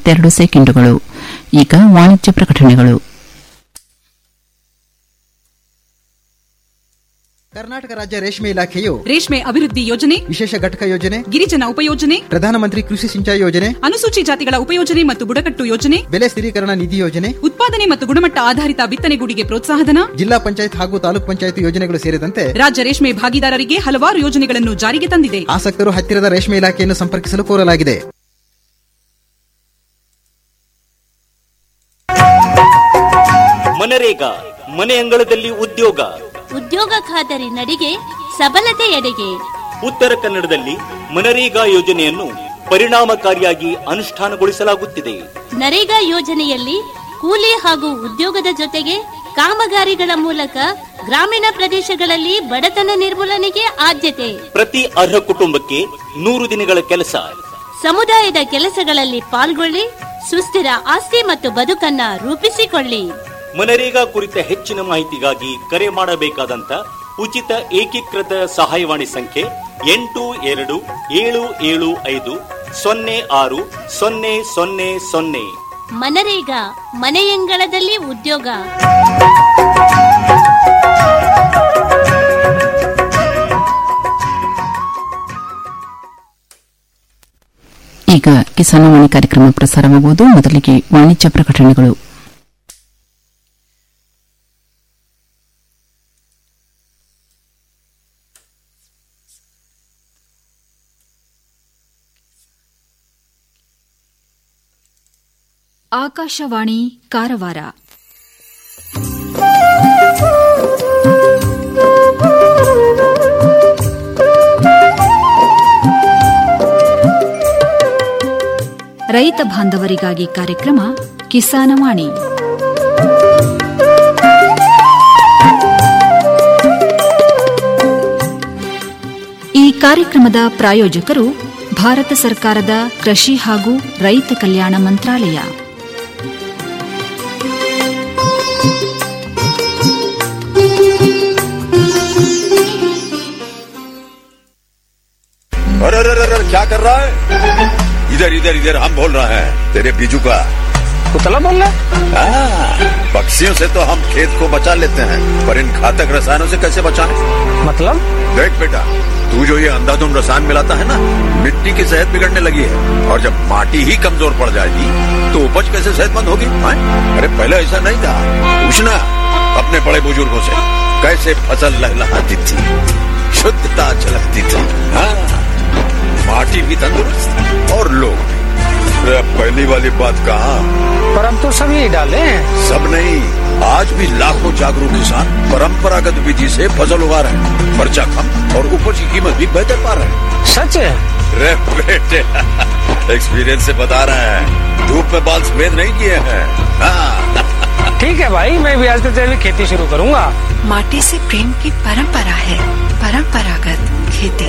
ನಲವತ್ತೆರಡು ಸೆಕೆಂಡುಗಳು ಈಗ ವಾಣಿಜ್ಯ ಪ್ರಕಟಣೆಗಳು ಕರ್ನಾಟಕ ರಾಜ್ಯ ರೇಷ್ಮೆ ಇಲಾಖೆಯು ರೇಷ್ಮೆ ಅಭಿವೃದ್ಧಿ ಯೋಜನೆ ವಿಶೇಷ ಘಟಕ ಯೋಜನೆ ಗಿರಿಜನ ಉಪಯೋಜನೆ ಪ್ರಧಾನಮಂತ್ರಿ ಕೃಷಿ ಸಿಂಚಾಯಿ ಯೋಜನೆ ಅನುಸೂಚಿ ಜಾತಿಗಳ ಉಪಯೋಜನೆ ಮತ್ತು ಬುಡಕಟ್ಟು ಯೋಜನೆ ಬೆಲೆ ಸ್ಥಿರೀಕರಣ ನಿಧಿ ಯೋಜನೆ ಉತ್ಪಾದನೆ ಮತ್ತು ಗುಣಮಟ್ಟ ಆಧಾರಿತ ಬಿತ್ತನೆಗೂಡಿಗೆ ಪ್ರೋತ್ಸಾಹಧನ ಜಿಲ್ಲಾ ಪಂಚಾಯತ್ ಹಾಗೂ ತಾಲೂಕ್ ಪಂಚಾಯತ್ ಯೋಜನೆಗಳು ಸೇರಿದಂತೆ ರಾಜ್ಯ ರೇಷ್ಮೆ ಭಾಗಿದಾರರಿಗೆ ಹಲವಾರು ಯೋಜನೆಗಳನ್ನು ಜಾರಿಗೆ ತಂದಿದೆ ಆಸಕ್ತರು ಹತ್ತಿರದ ರೇಷ್ಮೆ ಇಲಾಖೆಯನ್ನು ಸಂಪರ್ಕಿಸಲು ಕೋರಲಾಗಿದೆ ಮನರೇಗಾ ಮನೆ ಅಂಗಳದಲ್ಲಿ ಉದ್ಯೋಗ ಉದ್ಯೋಗ ಖಾತರಿ ನಡಿಗೆ ಸಬಲತೆ ಎಡೆಗೆ ಉತ್ತರ ಕನ್ನಡದಲ್ಲಿ ಮನರೇಗಾ ಯೋಜನೆಯನ್ನು ಪರಿಣಾಮಕಾರಿಯಾಗಿ ಅನುಷ್ಠಾನಗೊಳಿಸಲಾಗುತ್ತಿದೆ ನರೇಗಾ ಯೋಜನೆಯಲ್ಲಿ ಕೂಲಿ ಹಾಗೂ ಉದ್ಯೋಗದ ಜೊತೆಗೆ ಕಾಮಗಾರಿಗಳ ಮೂಲಕ ಗ್ರಾಮೀಣ ಪ್ರದೇಶಗಳಲ್ಲಿ ಬಡತನ ನಿರ್ಮೂಲನೆಗೆ ಆದ್ಯತೆ ಪ್ರತಿ ಅರ್ಹ ಕುಟುಂಬಕ್ಕೆ ನೂರು ದಿನಗಳ ಕೆಲಸ ಸಮುದಾಯದ ಕೆಲಸಗಳಲ್ಲಿ ಪಾಲ್ಗೊಳ್ಳಿ ಸುಸ್ಥಿರ ಆಸ್ತಿ ಮತ್ತು ಬದುಕನ್ನ ರೂಪಿಸಿಕೊಳ್ಳಿ ಮನರೇಗಾ ಕುರಿತ ಹೆಚ್ಚಿನ ಮಾಹಿತಿಗಾಗಿ ಕರೆ ಮಾಡಬೇಕಾದಂತ ಉಚಿತ ಏಕೀಕೃತ ಸಹಾಯವಾಣಿ ಸಂಖ್ಯೆ ಎಂಟು ಎರಡು ಏಳು ಏಳು ಐದು ಸೊನ್ನೆ ಆರು ಸೊನ್ನೆ ಸೊನ್ನೆ ಸೊನ್ನೆ ಮನರೇಗಾ ಮನೆಯಂಗಳದಲ್ಲಿ ಉದ್ಯೋಗ ಈಗ ಕಿಸಾನವಾಣಿ ಕಾರ್ಯಕ್ರಮ ಪ್ರಸಾರವಾಗುವುದು ಮೊದಲಿಗೆ ವಾಣಿಜ್ಯ ಪ್ರಕಟಣೆಗಳು ಆಕಾಶವಾಣಿ ಕಾರವಾರ ರೈತ ಬಾಂಧವರಿಗಾಗಿ ಕಾರ್ಯಕ್ರಮ ಕಿಸಾನವಾಣಿ ಈ ಕಾರ್ಯಕ್ರಮದ ಪ್ರಾಯೋಜಕರು ಭಾರತ ಸರ್ಕಾರದ ಕೃಷಿ ಹಾಗೂ ರೈತ ಕಲ್ಯಾಣ ಮಂತ್ರಾಲಯ अरे अरे अरे अरे, क्या कर रहा है इधर इधर इधर हम बोल रहे हैं तेरे बीजू का कुतला बोल रहा हाँ, पक्षियों से तो हम खेत को बचा लेते हैं पर इन घातक रसायनों से कैसे बचाएं? मतलब देख बेटा तू जो ये अंधाधुंध रसायन मिलाता है ना मिट्टी की सेहत बिगड़ने लगी है और जब माटी ही कमजोर पड़ जाएगी तो उपज कैसे सेहतमंद होगी हाँ? अरे पहले ऐसा नहीं था पूछना अपने बड़े बुजुर्गों से कैसे फसल लहलहाती थी शुद्धता झलकती थी हाँ माटी भी तंदुरुस्त और लोग भी अरे अब पहली वाली बात कहा पर अब तो सब यही डाले हैं सब नहीं आज भी लाखों जागरूक किसान परंपरागत विधि से फसल उगा रहे हैं खर्चा कम और उपज की कीमत भी बेहतर पा रहे हैं सच है रे बेटे एक्सपीरियंस से बता रहे हैं धूप में बाल सफेद नहीं किए हैं हाँ ठीक है भाई मैं भी आज से तेरी खेती शुरू करूंगा माटी से प्रेम की परंपरा है परंपरागत खेती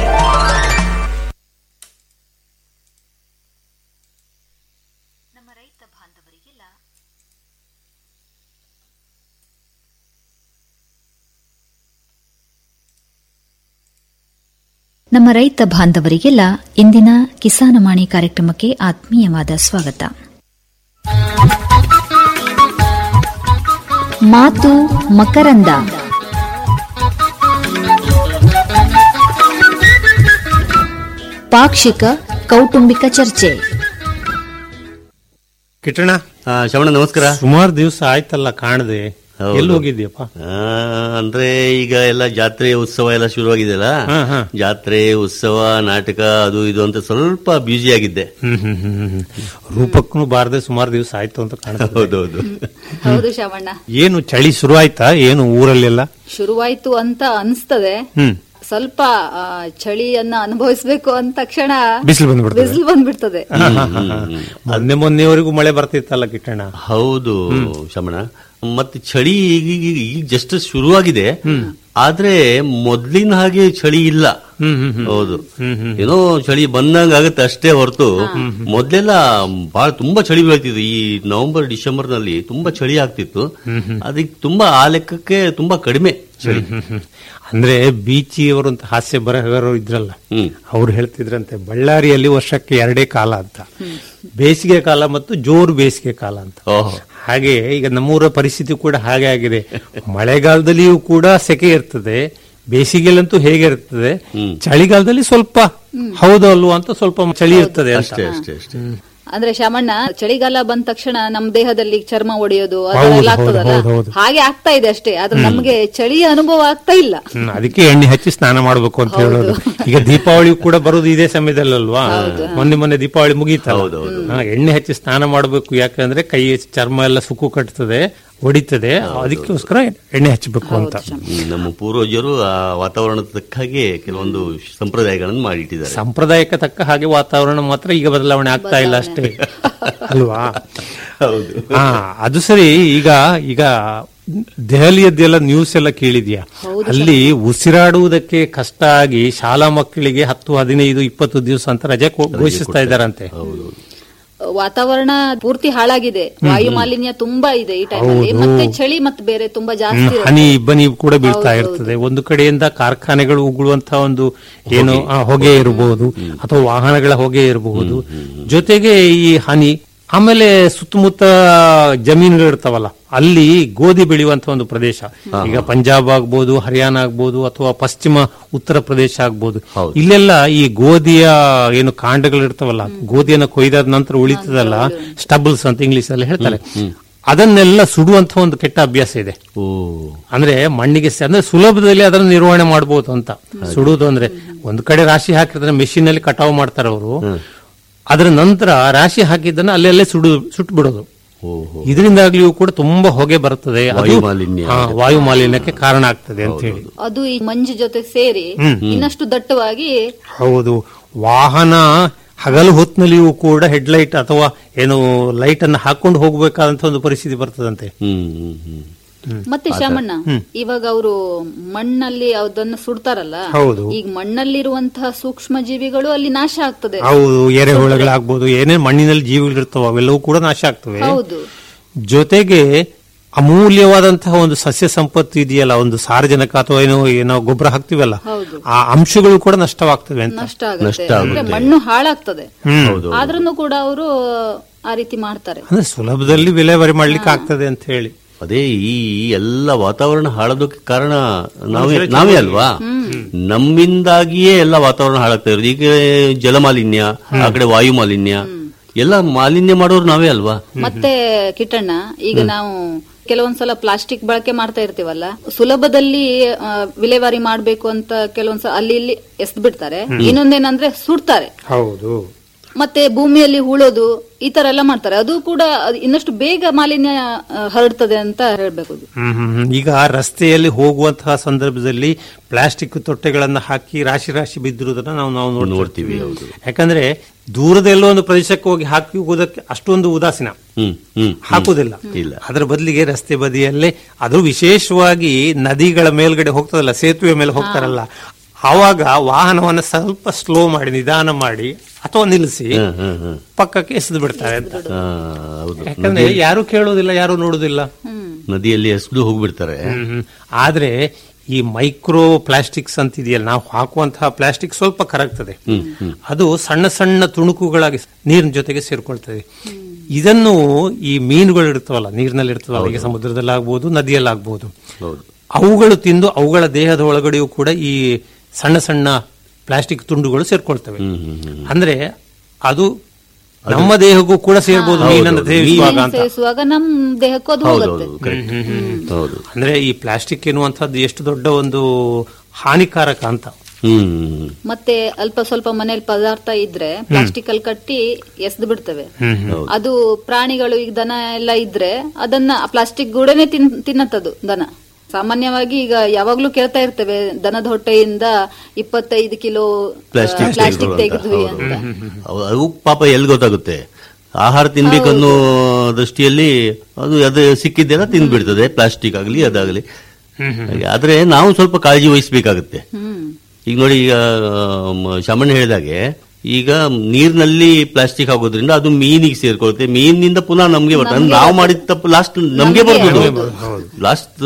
ನಮ್ಮ ರೈತ ಬಾಂಧವರಿಗೆಲ್ಲ ಇಂದಿನ ಕಿಸಾನವಾಣಿ ಕಾರ್ಯಕ್ರಮಕ್ಕೆ ಆತ್ಮೀಯವಾದ ಸ್ವಾಗತ ಮಾತು ಮಕರಂದ ಪಾಕ್ಷಿಕ ಕೌಟುಂಬಿಕ ಚರ್ಚೆ ಕಿಟ್ಟಣ ಶ್ರವಣ ನಮಸ್ಕಾರ ಸುಮಾರು ದಿವಸ ಆಯ್ತಲ್ಲ ಕಾಣದೆ ಹೌದು. ಎಲ್ಲಿ ಹೋಗಿದ್ಯಪ್ಪ ಆ, ಅಂದ್ರೆ ಈಗ ಎಲ್ಲ ಜಾತ್ರೆ ಉತ್ಸವ ಎಲ್ಲ ಶುರುವಾಗಿದೆಯಲ್ಲ ಹಾ, ಹಾ. ಜಾತ್ರೆ ಉತ್ಸವ ನಾಟಕ ಅದು ಇದು ಅಂತ ಸ್ವಲ್ಪ ಬ್ಯುಸಿ ಆಗಿದ್ದೆ ಹ್ಮ್ ಹ್ಮ್ ಹ್ಮ್ ಹ್ಮ್. ರೂಪಕ್ಕೂ ಬಾರದೆ ಸುಮಾರು ದಿವಸ ಆಯ್ತು ಅಂತ ಕಾಣ್ತದೆ ಹೌದೌದು ಹೌದು ಶ್ರವಣ್ಣ ಏನು ಚಳಿ ಶುರು ಆಯ್ತಾ ಏನು ಊರಲ್ಲೆಲ್ಲ ಶುರುವಾಯ್ತು ಅಂತ ಅನ್ಸ್ತದೆ ಹ್ಮ್ ಸ್ವಲ್ಪ ಆ, ಚಳಿಯನ್ನ ಅನುಭವಿಸ್ಬೇಕು ಅಂದ ತಕ್ಷಣ ಬಿಸಿಲು ಬಂದ್ಬಿಡ್ತದೆ. ಬಿಸಿಲು ಬಂದ್ಬಿಡ್ತದೆ ಹಾ, ಹಾ, ಹಾ, ಹಾ. ಮೊನ್ನೆ ಮೊನ್ನೆವರೆಗೂ ಮಳೆ ಬರ್ತಿತ್ತಲ್ಲ ಕಿಟ್ಟಣ ಹೌದು ಶಮಣ ಮತ್ತೆ ಚಳಿ ಈಗ ಈಗ- ಈಗ ಜಸ್ಟ್ ಶುರುವಾಗಿದೆ ಆದ್ರೆ ಮೊದ್ಲಿನ ಹಾಗೆ ಚಳಿ ಇಲ್ಲ ಹೌದು ಏನೋ ಚಳಿ ಬಂದಂಗ ಆಗುತ್ತೆ ಅಷ್ಟೇ ಹೊರತು ಮೊದ್ಲೆಲ್ಲ ಬಹಳ ತುಂಬಾ ಚಳಿ ಬೀಳ್ತಿತ್ತು ಈ ನವೆಂಬರ್ ಡಿಸೆಂಬರ್ ನಲ್ಲಿ ತುಂಬಾ ಚಳಿ ಆಗ್ತಿತ್ತು ಅದಕ್ಕೆ ತುಂಬಾ ಆ ಲೆಕ್ಕಕ್ಕೆ ತುಂಬಾ ಕಡಿಮೆ ಚಳಿ ಹ್ಮ್, ಹ್ಮ್, ಹ್ಮ್. ಅಂದ್ರೆ ಬೀಚಿಯವರು ಅಂತ ಹಾಸ್ಯ ಬರಹಗಾರರು ಇದ್ರಲ್ಲ ಅವ್ರು ಹೇಳ್ತಿದ್ರಂತೆ ಬಳ್ಳಾರಿಯಲ್ಲಿ ವರ್ಷಕ್ಕೆ ಎರಡೇ ಕಾಲ ಅಂತ ಬೇಸಿಗೆ ಕಾಲ ಮತ್ತು ಜೋರು ಬೇಸಿಗೆ ಕಾಲ ಅಂತ ಹಾಗೆ ಈಗ ನಮ್ಮೂರ ಪರಿಸ್ಥಿತಿ ಕೂಡ ಹಾಗೆ ಆಗಿದೆ ಮಳೆಗಾಲದಲ್ಲಿಯೂ ಕೂಡ ಸೆಕೆ ಇರ್ತದೆ ಬೇಸಿಗೆಯಲ್ಲಂತೂ ಹೇಗೆ ಇರ್ತದೆ ಚಳಿಗಾಲದಲ್ಲಿ ಸ್ವಲ್ಪ ಹೌದು ಅಲ್ವಾ ಅಂತ ಸ್ವಲ್ಪ ಚಳಿ ಇರ್ತದೆ ಅಂತ. ಅಷ್ಟೇ ಅಷ್ಟೇ ಅಷ್ಟೇ ಅಂದ್ರೆ ಶಾಮಣ್ಣ ಚಳಿಗಾಲ ಬಂದ ತಕ್ಷಣ ನಮ್ ದೇಹದಲ್ಲಿ ಚರ್ಮ ಒಡೆಯೋದು ಹೌದು, ಅದೆಲ್ಲ ಹೌದು, ಆಗ್ತದಲ್ಲ ಹೌದು, ಹೌದು. ಹಾಗೆ ಆಗ್ತಾ ಇದೆ ಅಷ್ಟೇ ಆದ್ರೆ ನಮ್ಗೆ ಚಳಿಯ ಅನುಭವ ಆಗ್ತಾ ಇಲ್ಲ ಹ್ಮ್, ಅದಕ್ಕೆ ಎಣ್ಣೆ ಹಚ್ಚಿ ಸ್ನಾನ ಮಾಡಬೇಕು ಅಂತ ಹೇಳೋದು ಈಗ ದೀಪಾವಳಿ ಕೂಡ ಬರೋದು ಇದೇ ಸಮಯದಲ್ಲಲ್ವಾ ಮೊನ್ನೆ ಮೊನ್ನೆ ದೀಪಾವಳಿ ಮುಗೀತಲ್ಲ ಹಾ, ಎಣ್ಣೆ ಹಚ್ಚಿ ಸ್ನಾನ ಮಾಡಬೇಕು ಯಾಕಂದ್ರೆ ಕೈ ಚರ್ಮ ಎಲ್ಲ ಸುಕ್ಕು ಕಟ್ತದೆ ಹೊಡಿತದೆ ಅದಕ್ಕೋಸ್ಕರ ಎಣ್ಣೆ ಹಚ್ಚಬೇಕು ಅಂತ ಹ್ಮ್, ನಮ್ಮ ಪೂರ್ವಜರು ಆ ವಾತಾವರಣದ ತಕ್ಕ ಹಾಗೆ ಕೆಲವೊಂದು ಸಂಪ್ರದಾಯಗಳನ್ನು ಮಾಡಿಟ್ಟಿದ್ದಾರೆ ಸಂಪ್ರದಾಯಕ್ಕೆ ತಕ್ಕ ಹಾಗೆ ವಾತಾವರಣ ಮಾತ್ರ ಈಗ ಬದಲಾವಣೆ ಆಗ್ತಾ ಇಲ್ಲ ಅಷ್ಟೇ ಅಲ್ವಾ ಹೌದು ಹಾ ಅದು ಸರಿ ಈಗ ಈಗ ದೆಹಲಿಯದ್ದೆಲ್ಲ ನ್ಯೂಸ್ ಎಲ್ಲ ಕೇಳಿದ್ಯಾ ಅಲ್ಲಿ ಉಸಿರಾಡುವುದಕ್ಕೆ ಕಷ್ಟ ಆಗಿ ಶಾಲಾ ಮಕ್ಕಳಿಗೆ ಹತ್ತು ಹದಿನೈದು ಇಪ್ಪತ್ತು ದಿವಸ ಅಂತ ರಜೆ ಕೊ- ಘೋಷಿಸ್ತಾ ಇದ್ದಾರಂತೆ ವಾತಾವರಣ ಪೂರ್ತಿ ಹಾಳಾಗಿದೆ ವಾಯು ಮಾಲಿನ್ಯ ತುಂಬಾ ಇದೆ ಈ ಟೈಮಲ್ಲಿ ಹೌದು. ಮತ್ತೆ ಚಳಿ ಮತ್ತೆ ಬೇರೆ ತುಂಬಾ ಜಾಸ್ತಿ ಹ್ಮ್, ಇರುತ್ತೆ. ಹನಿ ಇಬ್ಬನಿ ಕೂಡ ಬೀಳ್ತಾ ಇರ್ತದೆ ಒಂದು ಕಡೆಯಿಂದ ಕಾರ್ಖಾನೆಗಳು ಉಗುಳುವಂತಹ ಒಂದು ಏನು ಆ, ಹೊಗೆ ಇರಬಹುದು ಅಥವಾ ವಾಹನಗಳ ಹೊಗೆ ಇರಬಹುದು ಜೊತೆಗೆ ಈ ಹನಿ ಆಮೇಲೆ ಸುತ್ತಮುತ್ತ ಜಮೀನುಗಳು ಇರ್ತಾವಲ್ಲ ಅಲ್ಲಿ ಗೋಧಿ ಬೆಳೆಯುವಂತಹ ಒಂದು ಪ್ರದೇಶ ಈಗ ಪಂಜಾಬ್ ಆಗ್ಬೋದು ಹರಿಯಾಣ ಆಗ್ಬೋದು ಅಥವಾ ಪಶ್ಚಿಮ ಉತ್ತರ ಪ್ರದೇಶ ಆಗ್ಬೋದು ಇಲ್ಲೆಲ್ಲ ಈ ಗೋಧಿಯ ಏನು ಕಾಂಡಗಳು ಇರ್ತಾವಲ್ಲ ಗೋಧಿಯನ್ನು ಕೊಯ್ದಾದ ನಂತರ ಉಳಿತದಲ್ಲ ಸ್ಟಬಲ್ಸ್ ಅಂತ ಇಂಗ್ಲಿಷ್ ಅಲ್ಲಿ ಹೇಳ್ತಾರೆ ಅದನ್ನೆಲ್ಲ ಸುಡುವಂತ ಒಂದು ಕೆಟ್ಟ ಅಭ್ಯಾಸ ಇದೆ ಓ ಅಂದ್ರೆ ಮಣ್ಣಿಗೆ ಸ- ಅಂದ್ರೆ ಸುಲಭದಲ್ಲಿ ಅದನ್ನು ನಿರ್ವಹಣೆ ಮಾಡಬಹುದು ಅಂತ ಸುಡುವುದು ಅಂದ್ರೆ ಒಂದು ಕಡೆ ರಾಶಿ ಹಾಕಿದ್ರೆ ಮೆಷಿನ್ ಅಲ್ಲಿ ಕಟಾವು ಮಾಡ್ತಾರೆ ಅವರು ಅದರ ನಂತರ ರಾಶಿ ಹಾಕಿದ್ದನ್ನ ಅಲ್ಲೆಲ್ಲೇ ಸುಡು ಸುಟ್ಟು ಬಿಡೋದು ಓಹೋ ಇದರಿಂದಾಗ್ಲಿಯೂ ಕೂಡ ತುಂಬಾ ಹೊಗೆ ಬರ್ತದೆ ಅದು- ವಾಯು ಮಾಲಿನ್ಯ ಹಾ, ವಾಯು ಮಾಲಿನ್ಯಕ್ಕೆ ಕಾರಣ ಆಗ್ತದೆ ಅಂತ ಹೇಳಿ ಅದು ಈ ಮಂಜು ಜೊತೆ ಸೇರಿ ಹ್ಮ್. ಇನ್ನಷ್ಟು ದಟ್ಟವಾಗಿ ಹೌದು ವಾಹನ ಹಗಲು ಹೊತ್ತಿನಲ್ಲಿಯೂ ಕೂಡ ಹೆಡ್ಲೈಟ್ ಅಥವಾ ಏನು ಲೈಟ್ ಅನ್ನು ಹಾಕೊಂಡು ಹೋಗಬೇಕಾದಂತ ಒಂದು ಪರಿಸ್ಥಿತಿ ಬರ್ತದಂತೆ ಹ್ಮ್ ಹ್ಮ್ ಹ್ಮ್ ಮತ್ತೆ ಶಾಮಣ್ಣ ಹ್ಮ್. ಇವಾಗ ಅವರು ಮಣ್ಣಲ್ಲಿ ಅದನ್ನ ಸುಡ್ತಾರಲ್ಲ ಹೌದು. ಈಗ ಮಣ್ಣಲ್ಲಿರುವಂತಹ ಸೂಕ್ಷ್ಮ ಜೀವಿಗಳು ಅಲ್ಲಿ ನಾಶ ಆಗ್ತದೆ ಹೌದು ಎರೆಹುಳಗಳಾಗ್ಬೋದು ಏನೇನು ಮಣ್ಣಿನಲ್ಲಿ ಜೀವಿಗಳು ಇರ್ತವೆ ಅವೆಲ್ಲವೂ ಕೂಡ ನಾಶ ಆಗ್ತವೆ ಹೌದು ಜೊತೆಗೆ ಅಮೂಲ್ಯವಾದಂತಹ ಒಂದು ಸಸ್ಯ ಸಂಪತ್ತು ಇದೆಯಲ್ಲ ಒಂದು ಸಾರಜನಕ ಅಥವಾ ಏನೋ ಏನೋ ಗೊಬ್ಬರ ಹಾಕ್ತಿವಲ್ಲ ಹೌದು ಆ ಅಂಶಗಳು ಕೂಡ ನಷ್ಟವಾಗ್ತವೆ ಅಂತ ನಷ್ಟ ಆಗುತ್ತೆ ಅಂದ್ರೆ ಮಣ್ಣು ಹಾಳಾಗ್ತದೆ ಹ್ಮ್. ಆದ್ರೂ ಕೂಡ ಅವರು ಆ ರೀತಿ ಮಾಡ್ತಾರೆ ಅಂದ್ರೆ ಸುಲಭದಲ್ಲಿ ವಿಲೇವಾರಿ ಮಾಡ್ಲಿಕ್ಕೆ ಆಗ್ತದೆ ಅಂತ ಹೇಳಿ ಅದೇ ಈ ಈ ಎಲ್ಲ ವಾತಾವರಣ ಹಾಳೋದಕ್ಕೆ ಕಾರಣ ನಾವೇ ನಾವೇ ಅಲ್ವಾ ನಮ್ಮಿಂದಾಗಿಯೇ ಎಲ್ಲ ವಾತಾವರಣ ಹಾಳಾಗ್ತಾ ಇರೋದು ಈಗ ಜಲಮಾಲಿನ್ಯ ಆ ಕಡೆ ವಾಯು ಮಾಲಿನ್ಯ ಎಲ್ಲ ಮಾಲಿನ್ಯ ಮಾಡೋರು ನಾವೇ ಅಲ್ವಾ ಮತ್ತೆ ಕಿಟ್ಟಣ್ಣ ಈಗ ನಾವು ಕೆಲವೊಂದ್ಸಲ ಪ್ಲಾಸ್ಟಿಕ್ ಬಳಕೆ ಮಾಡ್ತಾ ಇರ್ತೀವಲ್ಲ ಸುಲಭದಲ್ಲಿ ಆ, ವಿಲೇವಾರಿ ಮಾಡ್ಬೇಕು ಅಂತ ಕೆಲವೊಂದ್ಸಲ ಅಲ್ಲಿ ಇಲ್ಲಿ ಎಸ್ದ್ ಬಿಡ್ತಾರೆ ಇನ್ನೊಂದೇನಂದ್ರೆ ಸುಡ್ತಾರೆ ಹೌದು ಮತ್ತೆ ಭೂಮಿಯಲ್ಲಿ ಹೂಳೋದು ಈ ತರ ಎಲ್ಲ ಮಾಡ್ತಾರೆ ಅದು ಕೂಡ ಅದು ಇನ್ನಷ್ಟು ಬೇಗ ಮಾಲಿನ್ಯ ಆ, ಹರಡ್ತದೆ ಅಂತ ಹೇಳ್ಬೇಕು ಅದು. ಹ್ಮ್ ಹ್ಮ್ ಹ್ಮ್. ಈಗ ರಸ್ತೆಯಲ್ಲಿ ಹೋಗುವಂತಹ ಸಂದರ್ಭದಲ್ಲಿ ಪ್ಲಾಸ್ಟಿಕ್ ತೊಟ್ಟೆಗಳನ್ನ ಹಾಕಿ ರಾಶಿ ರಾಶಿ ಬಿದ್ದಿರುವುದನ್ನ ನಾವು ನಾವು ನೋಡ್ತೀವಿ ಯಾಕಂದ್ರೆ ದೂರದ ಎಲ್ಲೋ ಒಂದು ಪ್ರದೇಶಕ್ಕೆ ಹೋಗಿ ಹಾಕಿ ಹೋಗೋದಕ್ಕೆ ಅಷ್ಟೊಂದು ಉದಾಸೀನ ಹ್ಮ್ ಹ್ಮ್ ಹಾಕುದಿಲ್ಲ ಇಲ್ಲ ಅದರ ಬದಲಿಗೆ ರಸ್ತೆ ಬದಿಯಲ್ಲೇ ಅದು ವಿಶೇಷವಾಗಿ ನದಿಗಳ ಮೇಲ್ಗಡೆ ಹೋಗ್ತದಲ್ಲ ಸೇತುವೆ ಮೇಲೆ ಹೋಗ್ತಾರಲ್ಲ ಆವಾಗ ವಾಹನವನ್ನ ಸ್ವಲ್ಪ ಸ್ಲೋ ಮಾಡಿ ನಿಧಾನ ಮಾಡಿ ಅಥವಾ ನಿಲ್ಲಿಸಿ ಹ್ಮ್, ಹ್ಮ್, ಹ್ಮ್. ಪಕ್ಕಕ್ಕೆ ಎಸೆದು ಬಿಡ್ತಾರೆ ಅಂತ ಆ, ಹೌದು ಯಾಕಂದ್ರೆ ಯಾರು ಕೇಳೋದಿಲ್ಲ ಯಾರು ನೋಡುದಿಲ್ಲ ನದಿಯಲ್ಲಿ ಎಸ್ದು ಹೋಗ್ಬಿಡ್ತಾರೆ ಹ್ಮ್, ಹ್ಮ್. ಆದ್ರೆ ಈ ಮೈಕ್ರೋ ಪ್ಲಾಸ್ಟಿಕ್ಸ್ ಅಂತ ಇದೆಯಲ್ಲ ನಾವು ಹಾಕುವಂತಹ ಪ್ಲಾಸ್ಟಿಕ್ ಸ್ವಲ್ಪ ಕರಗ್ತದೆ ಅದು ಸಣ್ಣ ಸಣ್ಣ ತುಣುಕುಗಳಾಗಿ ನೀರಿನ ಜೊತೆಗೆ ಸೇರ್ಕೊಳ್ತದೆ ಇದನ್ನು ಈ ಮೀನುಗಳು ಇರ್ತವಲ್ಲ ನೀರಿನಲ್ಲಿ ಇರ್ತವಲ್ಲ ಈಗ ಸಮುದ್ರದಲ್ಲಿ ಆಗ್ಬಹುದು ನದಿಯಲ್ಲಿ ಆಗ್ಬಹುದು ಹೌದು ಅವುಗಳು ತಿಂದು ಅವುಗಳ ದೇಹದ ಒಳಗಡೆಯೂ ಕೂಡ ಈ ಸಣ್ಣ ಸಣ್ಣ ಪ್ಲಾಸ್ಟಿಕ್ ತುಂಡುಗಳು ಸೇರ್ಕೊಳ್ತವೆ ಹ್ಮ್ ಹ್ಮ್ ಹ್ಮ್ ಅಂದ್ರೆ ಅದು ನಮ್ಮ ದೇಹಕ್ಕೂ ಕೂಡ ಸೇರ್ಬೋದು ಮೀನನ್ನು ಸೇವಿಸುವಾಗ ಮೀನು ಅಂತ ಸೇವಿಸುವಾಗ ನಮ್ ದೇಹಕ್ಕೂ ಅದು ಹೌದು ಹೋಗುತ್ತೆ ಹೌದು ಕರೆಕ್ಟ್ ಹೌದು ಅಂದ್ರೆ ಈ ಪ್ಲಾಸ್ಟಿಕ್ ಎನ್ನುವಂಥದ್ದು ಎಷ್ಟು ದೊಡ್ಡ ಒಂದು ಹಾನಿಕಾರಕ ಅಂತ ಹ್ಮ್ ಮತ್ತೆ ಅಲ್ಪ ಸ್ವಲ್ಪ ಮನೇಲಿ ಪದಾರ್ಥ ಇದ್ರೆ ಪ್ಲಾಸ್ಟಿಕ್ ಅಲ್ಲಿ ಕಟ್ಟಿ ಎಸ್ದು ಬಿಡ್ತೇವೆ ಹೌದು ಅದು ಪ್ರಾಣಿಗಳು ಈಗ ದನ ಎಲ್ಲ ಇದ್ರೆ ಅದನ್ನ ಪ್ಲಾಸ್ಟಿಕ್ ಗೂಡನೆ ತಿನ್ ತಿನ್ನತ್ತದು ದನ ಸಾಮಾನ್ಯವಾಗಿ ಈಗ ಯಾವಾಗ್ಲೂ ಕೇಳ್ತಾ ಇರ್ತೇವೆ ದನದ ಹೊಟ್ಟೆಯಿಂದ ಇಪ್ಪತ್ತೈದು ಕಿಲೋ ಪ್ಲಾಸ್ಟಿಕ್ ಪ್ಲಾಸ್ಟಿಕ್ ತೆಗೆದು ತೆಗೆದ್ವಿ ಅಂತ. ಅಂತ ಅವು ಅವು ಪಾಪ ಎಲ್ಲಿ ಗೊತ್ತಾಗುತ್ತೆ ಆಹಾರ ತಿನ್ಬೇಕನ್ನೋ ದೃಷ್ಟಿಯಲ್ಲಿ ಅದು ಅದು ಸಿಕ್ಕಿದ್ದೆಲ್ಲ ತಿಂದ್ಬಿಡ್ತದೆ ಪ್ಲಾಸ್ಟಿಕ್ ಆಗಲಿ ಅದಾಗಲಿ ಹಾಗೆ. ಆದ್ರೆ ನಾವು ಸ್ವಲ್ಪ ಕಾಳಜಿ ವಹಿಸಬೇಕಾಗುತ್ತೆ ಹ್ಮ್ ಈಗ ನೋಡಿ ಈಗ ಮ, ಶಾಮಣ್ಣ ಹೇಳಿದಾಗೆ ಈಗ ನೀರಿನಲ್ಲಿ ಪ್ಲಾಸ್ಟಿಕ್ ಆಗೋದ್ರಿಂದ ಅದು ಮೀನಿಗೆ ಸೇರ್ಕೊಳುತ್ತೆ ಮೀನಿನಿಂದ ಪುನಃ ನಮ್ಗೆ ಬರ್ತದೆ ಅಂದ್ರೆ ನಾವು ಮಾಡಿದ ತಪ್ಪು ಲಾಸ್ಟ್ ನಮ್ಗೆ ಬರ್ಬೋದು ಲಾಸ್ಟ್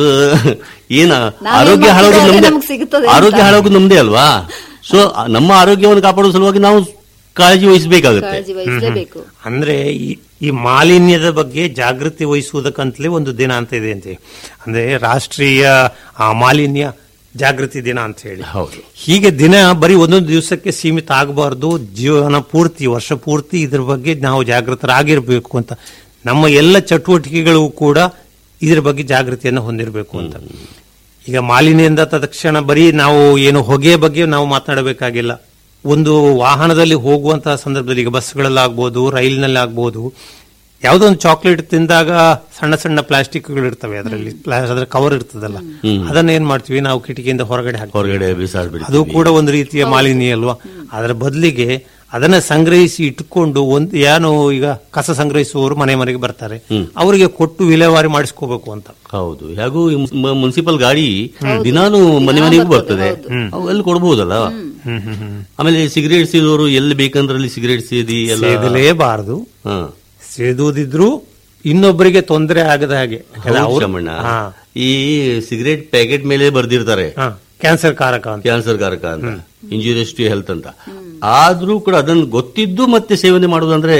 ಏನ ಆರೋಗ್ಯ ಮಾಡ್ತೀವಿ ಹಾಳಾಗೋದು ಅದೇ ನಮ್ದೇ ನಮ್ಗೆ ಸಿಗುತ್ತದೆ ಅಂತ. ಆರೋಗ್ಯ ಹಾಳಾಗೋದು ನಮ್ದೇ ಅಲ್ವಾ ಸೊ ನಮ್ಮ ಆರೋಗ್ಯವನ್ನು ಕಾಪಾಡುವ ಸಲುವಾಗಿ ನಾವು ಕಾಳಜಿ ವಹಿಸಬೇಕಾಗುತ್ತೆ ಕಾಳಜಿ ವಹಿಸಲೇಬೇಕು ಅಂದ್ರೆ ಈ ಈ ಮಾಲಿನ್ಯದ ಬಗ್ಗೆ ಜಾಗೃತಿ ವಹಿಸುವುದಕ್ಕಂತಲೇ ಒಂದು ದಿನ ಅಂತ ಇದೆ ಅಂತೆ ಅಂದ್ರೆ ರಾಷ್ಟ್ರೀಯ ಆ, ಮಾಲಿನ್ಯ ಜಾಗೃತಿ ದಿನ ಅಂತ ಹೇಳಿ ಹೌದು ಹೀಗೆ ದಿನ ಬರೀ ಒಂದೊಂದು ದಿವಸಕ್ಕೆ ಸೀಮಿತ ಆಗಬಾರ್ದು ಜೀವನ ಪೂರ್ತಿ ವರ್ಷ ಪೂರ್ತಿ ಇದ್ರ ಬಗ್ಗೆ ನಾವು ಜಾಗೃತರಾಗಿರ್ಬೇಕು ಅಂತ ನಮ್ಮ ಎಲ್ಲ ಚಟುವಟಿಕೆಗಳು ಕೂಡ ಇದ್ರ ಬಗ್ಗೆ ಜಾಗೃತಿಯನ್ನು ಹೊಂದಿರಬೇಕು ಅಂತ ಈಗ ಮಾಲಿನ್ಯದಿಂದ ತಕ್ಷಣ ಬರೀ ನಾವು ಏನು ಹೊಗೆ ಬಗ್ಗೆ ನಾವು ಮಾತನಾಡಬೇಕಾಗಿಲ್ಲ ಒಂದು ವಾಹನದಲ್ಲಿ ಹೋಗುವಂತಹ ಸಂದರ್ಭದಲ್ಲಿ ಈಗ ಬಸ್ಗಳಲ್ಲಾಗ್ಬೋದು ರೈಲಿನಲ್ಲಿ ಆಗ್ಬೋದು ಯಾವುದೋ ಒಂದು ಚಾಕ್ಲೇಟ್ ತಿಂದಾಗ ಸಣ್ಣ ಸಣ್ಣ ಪ್ಲಾಸ್ಟಿಕ್ಗಳು ಇರ್ತವೆ ಅದರಲ್ಲಿ ಅದರ ಕವರ್ ಇರ್ತದಲ್ಲ ಅದನ್ನ ಏನ್ ಮಾಡ್ತೀವಿ ನಾವು ಕಿಟಕಿಯಿಂದ ಹೊರಗಡೆ ಹಾಕಿ ಹೊರಗಡೆ ಬಿಸಾಡ್ಬಿಡ್ತೀವಿ ಅದು ಕೂಡ ಒಂದು ರೀತಿಯ ಮಾಲಿನ್ಯ ಅಲ್ವಾ ಅದರ ಬದಲಿಗೆ ಅದನ್ನ ಸಂಗ್ರಹಿಸಿ ಇಟ್ಕೊಂಡು ಒಂದು ಏನು ಈಗ ಕಸ ಸಂಗ್ರಹಿಸುವವರು ಮನೆ ಮನೆಗೆ ಬರ್ತಾರೆ ಅವರಿಗೆ ಕೊಟ್ಟು ವಿಲೇವಾರಿ ಮಾಡಿಸ್ಕೋಬೇಕು ಅಂತ ಹೌದು ಹೇಗೂ ಈ ಮು- ಮುನ್ಸಿಪಲ್ ಗಾಡಿ ದಿನಾನು ಮನೆ ಮನೆಗೂ ಬರ್ತದೆ ಅವು ಎಲ್ಲಿ ಕೊಡಬಹುದಲ್ಲ ಆಮೇಲೆ ಸಿಗರೇಟ್ ಸೇದೋರು ಎಲ್ಲಿ ಬೇಕಂದ್ರಲ್ಲಿ ಸಿಗರೇಟ್ ಸೇದಿ ಎಲ್ಲ ಸೇದಲೇಬಾರದು ಹಾ. ಸೇದುವುದಿದ್ರು ಇನ್ನೊಬ್ಬರಿಗೆ ತೊಂದರೆ ಆಗದ ಹಾಗೆ ಯಾಕಂದ್ರೆ ಹೌದು ಅವ್ರು- ಶಮಣ್ಣ. ಹಾ, ಈ ಸಿಗರೇಟ್ ಪ್ಯಾಕೆಟ್ ಮೇಲೆ ಬರ್ದಿರ್ತಾರೆ ಹಾ, ಕ್ಯಾನ್ಸರ್ ಕಾರಕ ಅಂತ ಕ್ಯಾನ್ಸರ್ ಕಾರಕ ಅಂತ ಇಂಜುರಿಯಸ್ ಟು ಹೆಲ್ತ್ ಅಂತ ಆದ್ರೂ ಕೂಡ ಅದನ್ನು ಗೊತ್ತಿದ್ದು ಮತ್ತೆ ಸೇವನೆ ಮಾಡುದಂದ್ರೆ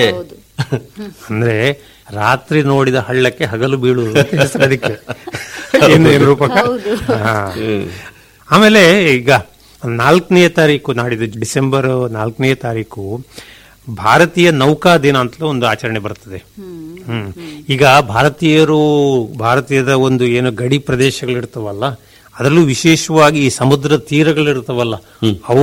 ಅಂದ್ರೆ ರಾತ್ರಿ ನೋಡಿದ ಹಳ್ಳಕ್ಕೆ ಹಗಲು ಬೀಳುವುದು ಅಂತ ಹೆಸರು ಅದಕ್ಕೆ ಏನು ಏನು ರೂಪಕ ಹಾ. ಆಮೇಲೆ ಈಗ ನಾಲ್ಕನೇ ತಾರೀಕು ನಾಡಿದ್ದು ಡಿಸೆಂಬರ್ ನಾಲ್ಕನೇ ತಾರೀಕು ಭಾರತೀಯ ನೌಕಾ ದಿನ ಅಂತಲೂ ಒಂದು ಆಚರಣೆ ಬರ್ತದೆ ಹ್ಮ್ ಈಗ ಭಾರತೀಯರು ಭಾರತೀಯದ ಒಂದು ಏನು ಗಡಿ ಪ್ರದೇಶಗಳಿರ್ತಾವಲ್ಲ ಅದರಲ್ಲೂ ವಿಶೇಷವಾಗಿ ಈ ಸಮುದ್ರ ತೀರಗಳಿರ್ತಾವಲ್ಲ ಅವು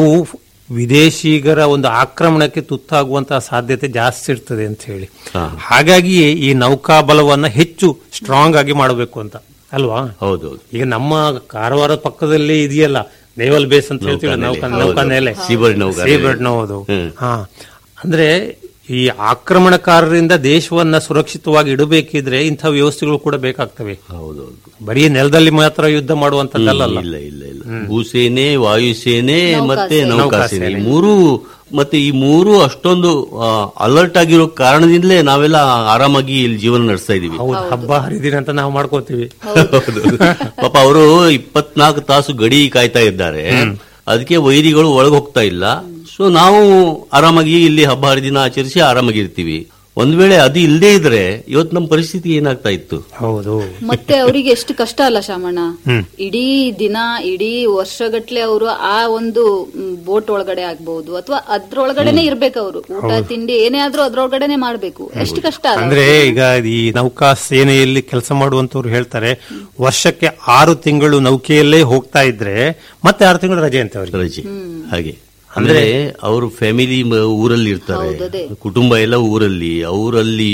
ವಿದೇಶಿಗರ ಒಂದು ಆಕ್ರಮಣಕ್ಕೆ ತುತ್ತಾಗುವಂತಹ ಸಾಧ್ಯತೆ ಜಾಸ್ತಿ ಇರ್ತದೆ ಅಂತ ಹೇಳಿ ಹಾಗಾಗಿಯೇ ಈ ನೌಕಾ ಬಲವನ್ನ ಹೆಚ್ಚು ಸ್ಟ್ರಾಂಗ್ ಆಗಿ ಮಾಡಬೇಕು ಅಂತ ಅಲ್ವಾ ಹೌದೌದು ಈಗ ನಮ್ಮ ಕಾರವಾರ ಪಕ್ಕದಲ್ಲಿ ಇದೆಯಲ್ಲ ನೇವಲ್ ಬೇಸ್ ಅಂತ ಹೇಳ್ತೀವಿ ನೌಕಾ ನೌಕಾನೆಲೆ. ನೌಕಾ ನೆಲೆ ಹೌದು. ಸೀಬರ್ಡ್ ನೌಕಾನೆಲೆ. ಸೀಬರ್ಡ್ ಹೌದು ಹ್ಮ್. ಹಾ ಅಂದ್ರೆ ಈ ಆಕ್ರಮಣಕಾರರಿಂದ ದೇಶವನ್ನ ಸುರಕ್ಷಿತವಾಗಿ ಇಡಬೇಕಿದ್ರೆ ಇಂಥ ವ್ಯವಸ್ಥೆಗಳು ಕೂಡ ಬೇಕಾಗ್ತವೆ ಹೌದೌದು ಬರೀ ನೆಲದಲ್ಲಿ ಮಾತ್ರ ಯುದ್ಧ ಮಾಡುವಂತದ್ದಲ್ಲ ಇಲ್ಲ ಇಲ್ಲ ಇಲ್ಲ ಭೂಸೇನೆ ವಾಯುಸೇನೆ ಮತ್ತೆ ನೌಕಾಸೇನೆ. ನೌಕಾಸೇನೆ ಈ ಮೂರು ಮತ್ತೆ ಈ ಮೂರು ಅಷ್ಟೊಂದು ಅಲರ್ಟ್ ಆಗಿರೋ ಕಾರಣದಿಂದಲೇ ನಾವೆಲ್ಲ ಆರಾಮಾಗಿ ಇಲ್ಲಿ ಜೀವನ ನಡೆಸ್ತಾ ಇದೀವಿ ಹೌದು ಹಬ್ಬ ಹರಿದಿನ ಅಂತ ನಾವು ಮಾಡ್ಕೋತೀವಿ ಹೌದು. ಪಾಪ ಅವರು ಇಪ್ಪತ್ನಾಲ್ಕು ತಾಸು ಗಡಿ ಕಾಯ್ತಾ ಇದ್ದಾರೆ ಅದಕ್ಕೆ ವೈರಿಗಳು ಒಳಗೆ ಹೋಗ್ತಾ ಇಲ್ಲ ಸೊ ನಾವು ಆರಾಮಾಗಿ ಇಲ್ಲಿ ಹಬ್ಬ ಹರಿದಿನ ಆಚರಿಸಿ ಆರಾಮಾಗಿರ್ತೀವಿ ಒಂದ್ ವೇಳೆ ಅದು ಇಲ್ಲದೆ ಇದ್ರೆ ಇವತ್ತು ನಮ್ಮ ಪರಿಸ್ಥಿತಿ ಏನಾಗ್ತಾ ಇತ್ತು ಹೌದು ಮತ್ತೆ ಅವರಿಗೆ ಎಷ್ಟು ಕಷ್ಟ ಅಲ್ಲ ಶಾಮಣ್ಣ ಇಡೀ ದಿನ ಇಡೀ ವರ್ಷಗಟ್ಲೆ ಅವರು ಆ ಒಂದು ಬೋಟ್ ಒಳಗಡೆ ಆಗ್ಬಹುದು ಅಥವಾ ಅದ್ರೊಳಗಡೆನೆ ಇರ್ಬೇಕು ಅವರು ಊಟ ತಿಂಡಿ ಏನೇ ಆದ್ರೂ ಅದ್ರೊಳಗಡೆನೆ ಮಾಡ್ಬೇಕು ಎಷ್ಟು ಕಷ್ಟ ಅಲ್ಲ ಅಂದ್ರೆ ಈಗ ಈ ನೌಕಾ ಸೇನೆಯಲ್ಲಿ ಕೆಲಸ ಮಾಡುವಂತವ್ರು ಹೇಳ್ತಾರೆ ವರ್ಷಕ್ಕೆ ಆರು ತಿಂಗಳು ನೌಕೆಯಲ್ಲೇ ಹೋಗ್ತಾ ಇದ್ರೆ ಮತ್ತೆ ಆರು ತಿಂಗಳು ರಜೆ ಅಂತ ಅವ್ರಿಗೆ ರಜೆ ಹಾಗೆ ಅಂದ್ರೆ ಅವರು ಫ್ಯಾಮಿಲಿ ಊರಲ್ಲಿ ಇರ್ತಾರೆ ಹೌದು, ಅದೇ. ಕುಟುಂಬ ಎಲ್ಲ ಊರಲ್ಲಿ ಅವರಲ್ಲಿ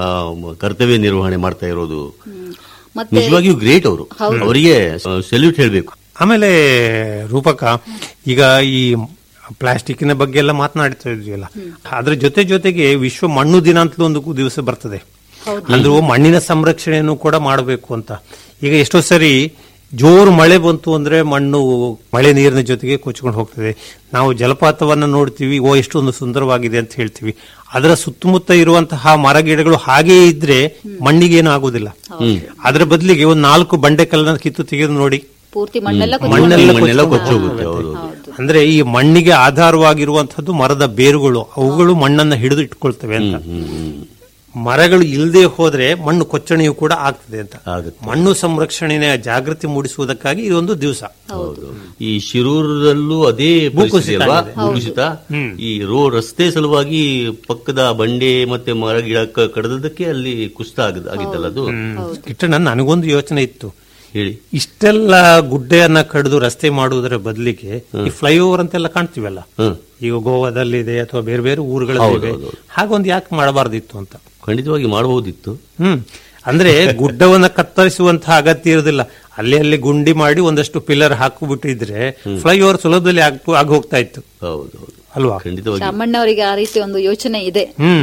ಕರ್ತವ್ಯ ನಿರ್ವಹಣೆ ಮಾಡ್ತಾ ಇರೋದು ಮತ್ತೆ ನಿಜವಾಗಿಯೂ ಗ್ರೇಟ್ ಅವರು ಅವರಿಗೆ ಸೆಲ್ಯೂಟ್ ಹೇಳ್ಬೇಕು ಆಮೇಲೆ ರೂಪಕ ಈಗ ಈ ಪ್ಲಾಸ್ಟಿಕ್ನ ಬಗ್ಗೆ ಎಲ್ಲ ಮಾತನಾಡ್ತಾ ಇದ್ವಿಯಲ್ಲ ಅದ್ರ ಜೊತೆ ಜೊತೆಗೆ ವಿಶ್ವ ಮಣ್ಣು ದಿನ ಅಂತಲೂ ಒಂದು ದಿವಸ ಬರ್ತದೆ ಅಂದ್ರೂ ಮಣ್ಣಿನ ಸಂರಕ್ಷಣೆಯನ್ನು ಕೂಡ ಮಾಡಬೇಕು ಅಂತ ಈಗ ಎಷ್ಟೋ ಸರಿ ಜೋರು ಮಳೆ ಬಂತು ಅಂದ್ರೆ ಮಣ್ಣು ಮಳೆ ನೀರಿನ ಜೊತೆಗೆ ಕೊಚ್ಕೊಂಡು ಹೋಗ್ತದೆ ನಾವು ಜಲಪಾತವನ್ನ ನೋಡ್ತೀವಿ ಓ ಎಷ್ಟೊಂದು ಸುಂದರವಾಗಿದೆ ಅಂತ ಹೇಳ್ತೀವಿ ಅದರ ಸುತ್ತಮುತ್ತ ಇರುವಂತಹ ಮರಗಿಡಗಳು ಹಾಗೇ ಇದ್ರೆ ಮಣ್ಣಿಗೆ ಏನು ಆಗುದಿಲ್ಲ ಅದರ ಬದಲಿಗೆ ಒಂದು ನಾಲ್ಕು ಬಂಡೆಕಲ್ಲನ್ನ ಕಿತ್ತು ತೆಗೆದು ನೋಡಿ ಪೂರ್ತಿ ಮಣ್ಣೆಲ್ಲ ಮಣ್ಣೆಲ್ಲ ಮಣ್ಣೆಲ್ಲ ಕೊಚ್ಕೊಂಡು ಕೊಚ್ಚೋಗುತ್ತೆ ಹೋಗುತ್ತೆ. ಹೌದು ಅಂದ್ರೆ ಈ ಮಣ್ಣಿಗೆ ಆಧಾರವಾಗಿರುವಂತಹದ್ದು ಮರದ ಬೇರುಗಳು ಅವುಗಳು ಮಣ್ಣನ್ನ ಹಿಡಿದು ಇಟ್ಕೊಳ್ತವೆ ಅಂತ ಮರಗಳು ಇಲ್ಲದೆ ಹೋದ್ರೆ ಮಣ್ಣು ಕೊಚ್ಚಣೆಯು ಕೂಡ ಆಗ್ತದೆ ಅಂತ ಆಗುತ್ತೆ. ಮಣ್ಣು ಸಂರಕ್ಷಣೆಯ ಜಾಗೃತಿ ಮೂಡಿಸುವುದಕ್ಕಾಗಿ ಇದೊಂದು ದಿವಸ ಹೌದು ಈ ಶಿರೂರಲ್ಲೂ ಅದೇ ಪರಿಸ್ಥಿತಿ ಭೂಕುಸಿತ ಅಲ್ವಾ ಆಗಿದೆ. ಭೂಕುಸಿತ ಈ ರೋ ರಸ್ತೆ ಸಲುವಾಗಿ ಪಕ್ಕದ ಬಂಡೆ ಮತ್ತೆ ಮರ ಗಿಡ ಕ- ಕಡ್ದದ್ದಕ್ಕೆ ಅಲ್ಲಿ ಕುಸಿತ ಆಗದ ಆಗಿತ್ತಲ್ಲ ಅದು ಕಿಟ್ಟಣ್ಣ ನನಗೊಂದು ಯೋಚನೆ ಇತ್ತು ಹೇಳಿ ಇಷ್ಟೆಲ್ಲ ಗುಡ್ಡೆಯನ್ನ ಕಡಿದು ರಸ್ತೆ ಮಾಡುವುದರ ಬದಲಿಗೆ ಈ ಫ್ಲೈಓವರ್ ಅಂತೆಲ್ಲ ಕಾಣ್ತೀವಲ್ಲ ಹ್ಮ್ ಈಗ ಗೋವಾದಲ್ಲಿದೆ ಅಥವಾ ಬೇರೆ ಬೇರೆ ಊರುಗಳಲ್ಲಿದೆ ಹೌದು, ಹೌದು. ಹಾಗೊಂದು ಯಾಕೆ ಮಾಡಬಾರ್ದಿತ್ತು ಅಂತ ಖಂಡಿತವಾಗಿ ಮಾಡಬಹುದಿತ್ತು ಹ್ಮ್ ಅಂದ್ರೆ ಗುಡ್ಡವನ್ನ ಕತ್ತರಿಸುವಂತಹ ಅಗತ್ಯ ಇರುವುದಿಲ್ಲ ಅಲ್ಲಿ ಅಲ್ಲಿ ಗುಂಡಿ ಮಾಡಿ ಒಂದಷ್ಟು ಪಿಲ್ಲರ್ ಹಾಕಿಬಿಟ್ಟಿದ್ರೆ ಫ್ಲೈಓವರ್ ಸುಲಭದಲ್ಲಿ ಆಗ್- ಆಗ್ ಹೋಗ್ತಾ ಇತ್ತು ಹೌದು ಹೌದು ಅಲ್ವಾ ಖಂಡಿತವಾಗಿ ಶಾಮಣ್ಣವರಿಗೆ ಆ ರೀತಿ ಒಂದು ಯೋಚನೆ ಇದೆ ಹ್ಮ್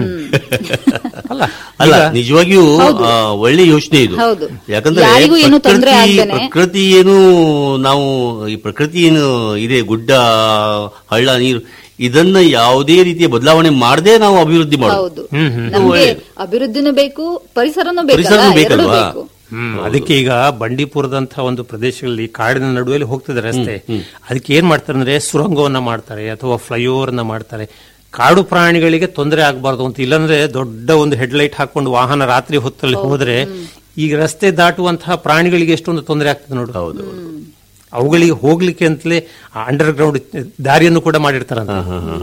ಅಲ್ಲ ಅಲ್ಲ ಈಗ- ನಿಜವಾಗಿಯೂ ಆ, ಒಳ್ಳೆ ಯೋಚನೆ ಇದು ಹೌದು. ಯಾಕಂದ್ರೆ ಯಾರಿಗೂ ಏನು ತೊಂದ್ರೆ ಪ್ರಕೃತಿ ಆಗ್ದೇನೆ. ಪ್ರಕೃತಿ ಏನು ನಾವು ಈ ಪ್ರಕೃತಿ ಏನು ಇದೆ ಗುಡ್ಡ ಹಳ್ಳ ನೀರು ಇದನ್ನ ಯಾವುದೇ ರೀತಿಯ ಬದಲಾವಣೆ ಮಾಡದೆ ನಾವು ಅಭಿವೃದ್ಧಿ ಮಾಡೋದು ಹೌದು ನಮ್ಗೆ ಅಭಿವೃದ್ಧಿನೂ ಬೇಕು ಪರಿಸರನೂ ಪರಿಸರನೂ ಬೇಕಲ್ಲ ಎರಡೂ ಬೇಕಲ್ವಾ? ಬೇಕು ಹ್ಮ್ ಅದಕ್ಕೆ ಈಗ ಬಂಡೀಪುರದಂತಹ ಒಂದು ಪ್ರದೇಶಗಳಲ್ಲಿ ಕಾಡಿನ ನಡುವೆಯಲ್ಲಿ ಹೋಗ್ತದೆ ರಸ್ತೆ ಅದಕ್ಕೆ ಏನ್ ಮಾಡ್ತಾರೆ ಅಂದ್ರೆ ಸುರಂಗವನ್ನ ಮಾಡ್ತಾರೆ ಅಥವಾ ಫ್ಲೈಓವರ್ ನ ಮಾಡ್ತಾರೆ ಕಾಡು ಪ್ರಾಣಿಗಳಿಗೆ ತೊಂದರೆ ಆಗಬಾರ್ದು ಅಂತ ಇಲ್ಲಾಂದ್ರೆ ದೊಡ್ಡ ಒಂದು ಹೆಡ್ಲೈಟ್ ಹಾಕೊಂಡು ವಾಹನ ರಾತ್ರಿ ಹೊತ್ತಲ್ಲಿ ಹೋದ್ರೆ ಈಗ ರಸ್ತೆ ದಾಟುವಂತಹ ಪ್ರಾಣಿಗಳಿಗೆ ಎಷ್ಟೊಂದು ತೊಂದರೆ ಆಗ್ತದೆ ನೋಡು ಹೌದು ಅವುಗಳಿಗೆ ಹೋಗ್ಲಿಕ್ಕೆ ಅಂತಲೇ ಅಂಡರ್ ಗ್ರೌಂಡ್ ದಾರಿಯನ್ನು ಕೂಡ ಮಾಡಿರ್ತಾರಂತ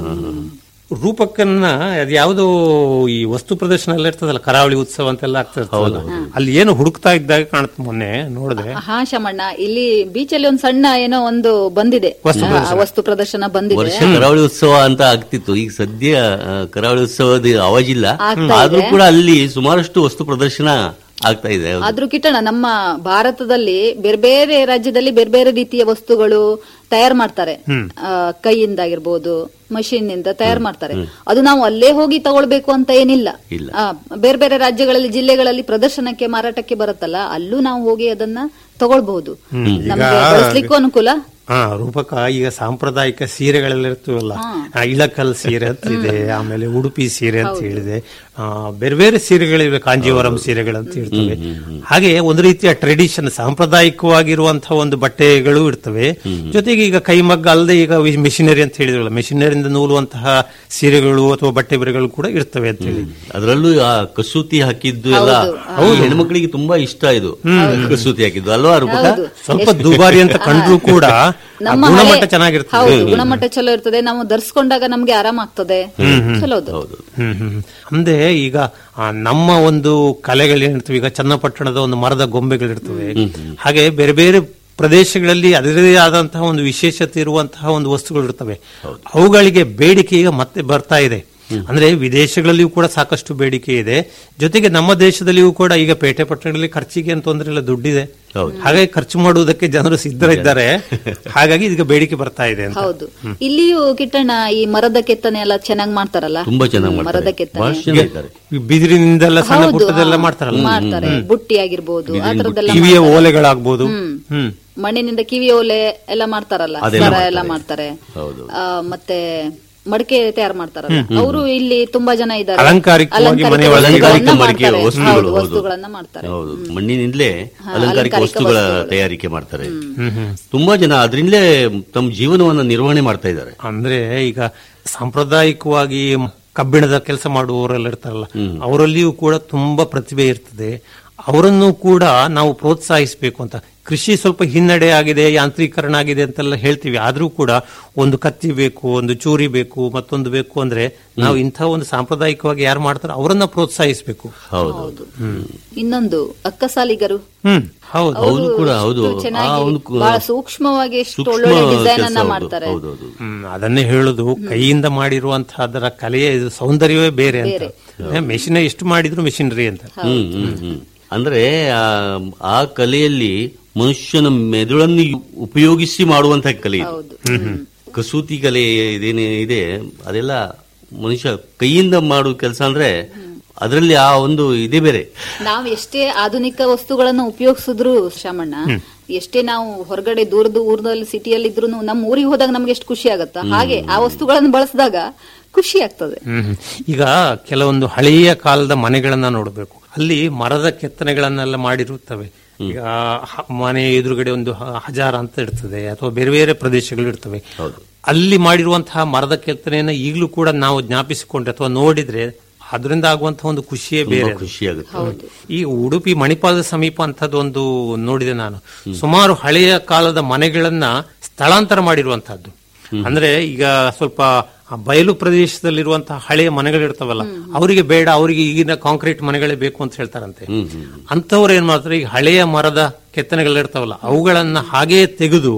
ರೂಪಕನ್ನ ಅದು ಯಾವುದೋ ಈ ವಸ್ತು ಪ್ರದರ್ಶನ ಎಲ್ಲ ಇರ್ತದಲ್ಲ ಕರಾವಳಿ ಉತ್ಸವ ಅಂತೆಲ್ಲ ಆಗ್ತಾ ಇರ್ತದಲ್ಲ ಅಲ್ಲಿ ಏನು ಹುಡುಕ್ತಾ ಇದ್ದಾಗ ಕಾಣುತ್ತೆ ಮೊನ್ನೆ ನೋಡಿದೆ ಹಾ ಶಮಣ್ಣ ಇಲ್ಲಿ ಬೀಚ್ ಅಲ್ಲಿ ಒಂದು ಸಣ್ಣ ಏನೋ ಒಂದು ಬಂದಿದೆ ವಸ್ತು ಆ, ಪ್ರದರ್ಶನ. ವಸ್ತು ಪ್ರದರ್ಶನ ಬಂದಿದೆ ವರ್ಷ ಕರಾವಳಿ ಉತ್ಸವ ಅಂತ ಆಗ್ತಿತ್ತು ಈಗ ಸದ್ಯ ಆ, ಕರಾವಳಿ ಉತ್ಸವದ ಅವಾಜಿಲ್ಲ ಆಗ್ತಾ ಆದ್ರೂ ಇದೆ. ಕೂಡ ಅಲ್ಲಿ ಸುಮಾರಷ್ಟು ವಸ್ತು ಪ್ರದರ್ಶನ ಆಗ್ತಾ ಇದೆ ಹೌದು. ಆದ್ರೂ ಕಿಟ್ಟಣ ನಮ್ಮ ಭಾರತದಲ್ಲಿ ಬೇರೆ ಬೇರೆ ರಾಜ್ಯದಲ್ಲಿ ಬೇರೆ ಬೇರೆ ರೀತಿಯ ವಸ್ತುಗಳು ತಯಾರು ಮಾಡ್ತಾರೆ ಆ, ಕೈಯಿಂದಾಗಿರ್ಬೋದು ಮಷೀನ್ ನಿಂದ ತಯಾರು ಮಾಡ್ತಾರೆ ಅದು ನಾವು ಅಲ್ಲೇ ಹೋಗಿ ತಗೊಳ್ಬೇಕು ಅಂತ ಏನಿಲ್ಲ ಇಲ್ಲ. ಆ, ಬೇರೆ ಬೇರೆ ರಾಜ್ಯಗಳಲ್ಲಿ ಜಿಲ್ಲೆಗಳಲ್ಲಿ ಪ್ರದರ್ಶನಕ್ಕೆ ಮಾರಾಟಕ್ಕೆ ಬರುತ್ತಲ್ಲ ಅಲ್ಲೂ ನಾವು ಹೋಗಿ ಅದನ್ನ ತಗೊಳ್ಬಹುದು ನಮ್ಗೆ ಬಳಸ್ಲಿಕ್ಕೂ ಅನುಕೂಲ ಹಾ ರೂಪಕ ಈಗ ಸಾಂಪ್ರದಾಯಿಕ ಸೀರೆಗಳೆಲ್ಲ ಇರ್ತವಲ್ಲ ಆ, ಇಳಕಲ್ ಸೀರೆ ಅಂತ ಇದೆ ಆಮೇಲೆ ಉಡುಪಿ ಸೀರೆ ಅಂತ ಹೇಳಿದೆ ಆ, ಬೇರೆ ಬೇರೆ ಸೀರೆಗಳಿವೆ ಕಾಂಜೀವರಂ ಸೀರೆಗಳಂತ ಇರ್ತವೆ ಹಾಗೆ ಒಂದು ರೀತಿಯ ಟ್ರೆಡಿಷನ್ ಸಾಂಪ್ರದಾಯಿಕವಾಗಿರುವಂತಹ ಒಂದು ಬಟ್ಟೆಗಳು ಇರ್ತವೆ ಜೊತೆಗೆ ಈಗ ಕೈಮಗ್ಗ ಅಲ್ಲದೆ ಈಗ ಮಿಷಿನರಿ ಅಂತ ಹೇಳಿದ್ರಲ್ಲ ಮಿಷಿನರಿಯಿಂದ ನೂಲುವಂತಹ ಸೀರೆಗಳು ಅಥವಾ ಬಟ್ಟೆ ಬರೆಗಳು ಕೂಡ ಇರ್ತವೆ ಅಂತ ಹೇಳಿ ಅದರಲ್ಲೂ ಆ ಕಸೂತಿ ಹಾಕಿದ್ದು ಎಲ್ಲ ಈ ಹೆಣ್ಮಕ್ಳಿಗೆ ತುಂಬಾ ಇಷ್ಟ ಇದು ಕಸೂತಿ ಹಾಕಿದ್ದು ಅಲ್ವಾ ರೂಪಕ ಹೌದು. ಸ್ವಲ್ಪ ದುಬಾರಿ ಅಂತ ಕಂಡ್ರು ಕೂಡ ಆ ನಮ್ಮ ಗುಣಮಟ್ಟ ಹಳೆ- ಚೆನ್ನಾಗಿರ್ತದೆ ಹೌದು ಗುಣಮಟ್ಟ ಚಲೋ ಇರ್ತದೆ ನಾವು ಧರಿಸ್ಕೊಂಡಾಗ ನಮ್ಗೆ ಆರಾಮ ಆಗ್ತದೆ ಚಲೋದು ಹ್ಮ್ ಹ್ಮ್ ಅಂದ್ರೆ ಈಗ ಆ, ನಮ್ಮ ಒಂದು ಕಲೆಗಳೇನಿರ್ತವೆ ಈಗ ಚನ್ನಪಟ್ಟಣದ ಒಂದು ಮರದ ಗೊಂಬೆಗಳಿರ್ತವೆ ಹಾಗೆ ಬೇರೆ ಬೇರೆ ಪ್ರದೇಶಗಳಲ್ಲಿ ಅದರದೇ ಆದಂತಹ ಒಂದು ವಿಶೇಷತೆ ಇರುವಂತಹ ಒಂದು ವಸ್ತುಗಳು ಇರ್ತವೆ ಅವುಗಳಿಗೆ ಬೇಡಿಕೆ ಈಗ ಮತ್ತೆ ಬರ್ತಾ ಇದೆ ಅಂದ್ರೆ ವಿದೇಶಗಳಲ್ಲಿಯೂ ಕೂಡ ಸಾಕಷ್ಟು ಬೇಡಿಕೆ ಇದೆ ಜೊತೆಗೆ ನಮ್ಮ ದೇಶದಲ್ಲಿಯೂ ಕೂಡ ಈಗ ಪೇಟೆ ಪಟ್ಟಣಗಳಲ್ಲಿ ಖರ್ಚಿಗೆ ಅಂತ ತೊಂದರೆ ಇಲ್ಲ ದುಡ್ಡಿದೆ ಹಾಗಾಗಿ ಖರ್ಚು ಮಾಡುವುದಕ್ಕೆ ಜನರು ಸಿದ್ಧರಿದ್ದಾರೆ ಹಾಗಾಗಿ ಇದಕ್ಕೆ ಬೇಡಿಕೆ ಬರ್ತಾ ಇದೆ ಅಂತ ಹೌದು ಇಲ್ಲಿಯೂ ಕಿಟ್ಟಣ್ಣ ಈ ಮರದ ಕೆತ್ತನೆ ಎಲ್ಲ ಚೆನ್ನಾಗಿ ಮಾಡ್ತಾರಲ್ಲ ತುಂಬಾ ಚೆನ್ನಾಗಿ ಮರದ ಮಾಡ್ತಾರೆ ಕೆತ್ತನೆ ಬಹಳ ಜನ ಇದ್ದಾರೆ ಈ ಬಿದಿರಿನಿಂದೆಲ್ಲ ಸಣ್ಣ ಹೌದು, ಪುಟ್ಟದೆಲ್ಲ ಹಾ, ಮಾಡ್ತಾರಲ್ಲ ಮಾಡ್ತಾರೆ ಬುಟ್ಟಿ ಆಗಿರ್ಬೋದು ಆ ತರದ್ದೆಲ್ಲ ಕಿವಿಯ ಮಾಡ್ತಾರೆ. ಓಲೆಗಳಾಗ್ಬೋದು ಹ್ಮ್. ಹ್ಮ್ ಮಣ್ಣಿನಿಂದ ಕಿವಿ ಓಲೆ ಎಲ್ಲ ಮಾಡ್ತಾರಲ್ಲ ಅದೆಲ್ಲ ಸರ ಎಲ್ಲ ಮಾಡ್ತಾರೆ. ಮಾಡ್ತಾರೆ ಹೌದು. ಆ, ಮತ್ತೆ ಮಡಿಕೆ ತಯಾರು ಮಾಡ್ತಾರಲ್ಲ ಅವರು ಇಲ್ಲಿ ತುಂಬಾ ಜನ ಇದ್ದಾರೆ ಅಲಂಕಾರಿಕವಾಗಿ ಅಲಂಕಾರಿಕ ಮನೆ ಒಳಗೆ ಅಲಂಕಾರಿಕ ವಸ್ತುಗಳನ್ನ ಮಡಿಕೆ ಮಾಡ್ತಾರೆ. ವಸ್ತುಗಳು ಹೌದು, ಹೌದು. ವಸ್ತುಗಳನ್ನ ಮಾಡ್ತಾರೆ ಹೌದು ಮಣ್ಣಿನಿಂದಲೇ ಹಾ, ಅಲಂಕಾರಿಕ ಅಲಂಕಾರಿಕ ವಸ್ತುಗಳ ವಸ್ತುಗಳು. ತಯಾರಿಕೆ ಮಾಡ್ತಾರೆ ತುಂಬಾ ಜನ ಅದರಿಂದಲೇ ತಮ್ಮ ಜೀವನವನ್ನ ನಿರ್ವಹಣೆ ಮಾಡ್ತಾ ಇದ್ದಾರೆ ಅಂದ್ರೆ ಈಗ ಸಾಂಪ್ರದಾಯಿಕವಾಗಿ ಕಬ್ಬಿಣದ ಕೆಲಸ ಮಾಡುವವರೆಲ್ಲ ಇರ್ತಾರಲ್ಲ ಅವರಲ್ಲಿಯೂ ಕೂಡ ತುಂಬಾ ಪ್ರತಿಭೆ ಇರ್ತದೆ ಅವರನ್ನು ಕೂಡ ನಾವು ಪ್ರೋತ್ಸಾಹಿಸಬೇಕು ಅಂತ ಕೃಷಿ ಸ್ವಲ್ಪ ಹಿನ್ನಡೆ ಆಗಿದೆ ಯಾಂತ್ರೀಕರಣ ಆಗಿದೆ ಅಂತೆಲ್ಲ ಹೇಳ್ತೀವಿ ಆದ್ರೂ ಕೂಡ ಒಂದು ಕತ್ತಿ ಬೇಕು ಒಂದು ಚೂರಿ ಬೇಕು ಮತ್ತೊಂದು ಬೇಕು ಅಂದ್ರೆ ನಾವು ಇಂಥ ಒಂದು ಸಾಂಪ್ರದಾಯಿಕವಾಗಿ ಯಾರು ಮಾಡ್ತಾರೋ ಅವರನ್ನ ಪ್ರೋತ್ಸಾಹಿಸಬೇಕು ಹೌದು ಇನ್ನೊಂದು ಅಕ್ಕಸಾಲಿಗರು ಹ್ಮ್ ಹೌದು ಹೌದು ಕೂಡ ಹೌದು ಎಷ್ಟು ಚೆನ್ನಾಗಿ ಆ ಒಂದು ಕು- ಬಹಳ ಸೂಕ್ಷ್ಮವಾಗಿ ಎಷ್ಟು ಸೂಕ್ಷ್ಮ ಒಳ್ಳೊಳ್ಳೆ ಡಿಸೈನ್ ಕೆಲ್ಸ ಅನ್ನ ಹೌದು, ಮಾಡ್ತಾರೆ ಹೌದು ಹೌದು ಹ್ಮ್ ಅದನ್ನೇ ಹೇಳುದು ಕೈಯಿಂದ ಮಾಡಿರುವಂತಹ ಅದರ ಕಲೆಯ ಇದು ಸೌಂದರ್ಯವೇ ಬೇರೆ ಅಂತ ಮೆಷಿನ್ ಎಷ್ಟು ಮಾಡಿದ್ರು ಮೆಷಿನರಿ ಅಂತ ಹ್ಮ್ ಹ್ಮ್ ಹ್ಮ್ ಅಂದ್ರೆ ಆ- ಆ ಕಲೆಯಲ್ಲಿ ಮನುಷ್ಯನ ಮೆದುಳನ್ನು ಉಪಯೋಗಿಸಿ ಮಾಡುವಂತಹ ಕಲೆ ಇದು ಹೌದು ಕಸೂತಿ ಕಲೆ ಇದೇನೇ ಇದೆ ಅದೆಲ್ಲ ಮನುಷ್ಯ ಕೈಯಿಂದ ಮಾಡುವ ಕೆಲಸ ಅಂದ್ರೆ ಅದರಲ್ಲಿ ಆ ಒಂದು ಇದೇ ಬೇರೆ ನಾವ್ ಎಷ್ಟೇ ಆಧುನಿಕ ವಸ್ತುಗಳನ್ನ ಉಪಯೋಗಿಸಿದ್ರು ಶ್ಯಾಮಣ್ಣ ಎಷ್ಟೇ ನಾವು ಹೊರಗಡೆ ದೂರದ ಊರಲ್ಲಿ ಸಿಟಿಯಲ್ಲಿ ಇದ್ರು ನಮ್ಮ ಊರಿಗೆ ಹೋದಾಗ ನಮ್ಗೆ ಎಷ್ಟು ಖುಷಿ ಆಗತ್ತ ಹಾಗೆ ಆ ವಸ್ತುಗಳನ್ನು ಬಳಸಿದಾಗ ಖುಷಿ ಆಗ್ತದೆ ಹ್ಮ್ ಈಗ ಕೆಲವೊಂದು ಹಳೆಯ ಕಾಲದ ಮನೆಗಳನ್ನ ನೋಡಬೇಕು ಅಲ್ಲಿ ಮರದ ಕೆತ್ತನೆಗಳನ್ನೆಲ್ಲ ಮಾಡಿರುತ್ತವೆ ಈಗ ಹ- ಮನೆ ಎದುರುಗಡೆ ಒಂದು ಹ- ಹಜಾರ ಅಂತ ಇರ್ತದೆ ಅಥವಾ ಬೇರೆ ಬೇರೆ ಪ್ರದೇಶಗಳು ಇರ್ತವೆ ಅಲ್ಲಿ ಮಾಡಿರುವಂತಹ ಮರದ ಕೆತ್ತನೆಯನ್ನ ಈಗಲೂ ಕೂಡ ನಾವು ಜ್ಞಾಪಿಸಿಕೊಂಡ್ರೆ ಅಥವಾ ನೋಡಿದ್ರೆ ಅದರಿಂದ ಆಗುವಂತಹ ಒಂದು ಖುಷಿಯೇ ಬೇರೆ ಅದು. ಖುಷಿ ಆಗುತ್ತೆ ಈ ಉಡುಪಿ ಮಣಿಪಾಲದ ಸಮೀಪ ಅಂತದೊಂದು ನೋಡಿದೆ ನಾನು ಸುಮಾರು ಹಳೆಯ ಕಾಲದ ಮನೆಗಳನ್ನ ಸ್ಥಳಾಂತರ ಮಾಡಿರುವಂತಹದ್ದು ಅಂದ್ರೆ ಈಗ ಸ್ವಲ್ಪ ಆ ಬಯಲು ಪ್ರದೇಶದಲ್ಲಿರುವಂತಹ ಹಳೆಯ ಮನೆಗಳಿರ್ತಾವಲ್ಲ ಅವರಿಗೆ ಬೇಡ ಅವರಿಗೆ ಈಗಿನ ಕಾಂಕ್ರೀಟ್ ಮನೆಗಳೇ ಬೇಕು ಅಂತ ಹೇಳ್ತಾರಂತೆ ಅಂತವ್ರು ಏನ್ ಮಾಡ್ತಾರೆ ಈಗ ಹಳೆಯ ಮರದ ಕೆತ್ತನೆಗಳಿರ್ತಾವಲ್ಲ ಅವುಗಳನ್ನ ಹಾಗೇ ತೆಗೆದು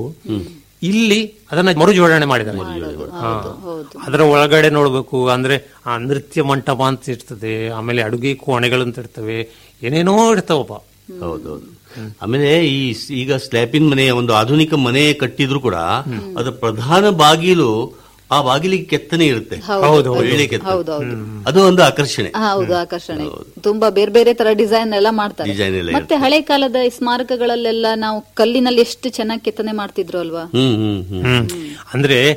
ಇಲ್ಲಿ ಅದನ್ನ ಮರುಜೋಡಣೆ ಮಾಡಿದ್ದಾರೆ ಹಾ. ಅದರ ಒಳಗಡೆ ನೋಡ್ಬೇಕು ಅಂದ್ರೆ ಆ ನೃತ್ಯ ಮಂಟಪ ಅಂತ ಇರ್ತದೆ ಆಮೇಲೆ ಅಡುಗೆ ಕೋಣೆಗಳಂತ ಇರ್ತವೆ ಏನೇನೋ ಇರ್ತಾವಪ್ಪ ಹೌದೌದು ಆಮೇಲೆ ಈ ಸ್- ಈಗ ಸ್ಲ್ಯಾಪಿನ್ ಮನೆ ಒಂದು ಆಧುನಿಕ ಮನೆ ಕಟ್ಟಿದ್ರು ಕೂಡ ಅದರ ಪ್ರಧಾನ ಬಾಗಿಲು ಆ ಬಾಗಿಲಿಗೆ ಕೆತ್ತನೆ ಇರುತ್ತೆ ಹೌದು, ಒಳ್ಳೆ ಕೆತ್ತನೆ ಹೌದೌದು ಅದು ಒಂದು ಆಕರ್ಷಣೆ ಹೌದು ಆಕರ್ಷಣೆ ತುಂಬಾ ಬೇರೆ ಬೇರೆ ತರ ಡಿಸೈನ್ ಎಲ್ಲ ಮಾಡ್ತಾರೆ ಡಿಸೈನ್ ಎಲ್ಲ ಮತ್ತೆ ಹಳೆ ಕಾಲದ ಈ ಸ್ಮಾರಕಗಳಲ್ಲೆಲ್ಲ ನಾವು ಕಲ್ಲಿನಲ್ಲಿ ಎಷ್ಟು ಚೆನ್ನಾಗಿ ಕೆತ್ತನೆ ಮಾಡ್ತಿದ್ರು ಅಲ್ವಾ ಹ್ಮ್ ಹ್ಮ್ ಹ್ಮ್ ಹ್ಮ್ ಅಂದ್ರೆ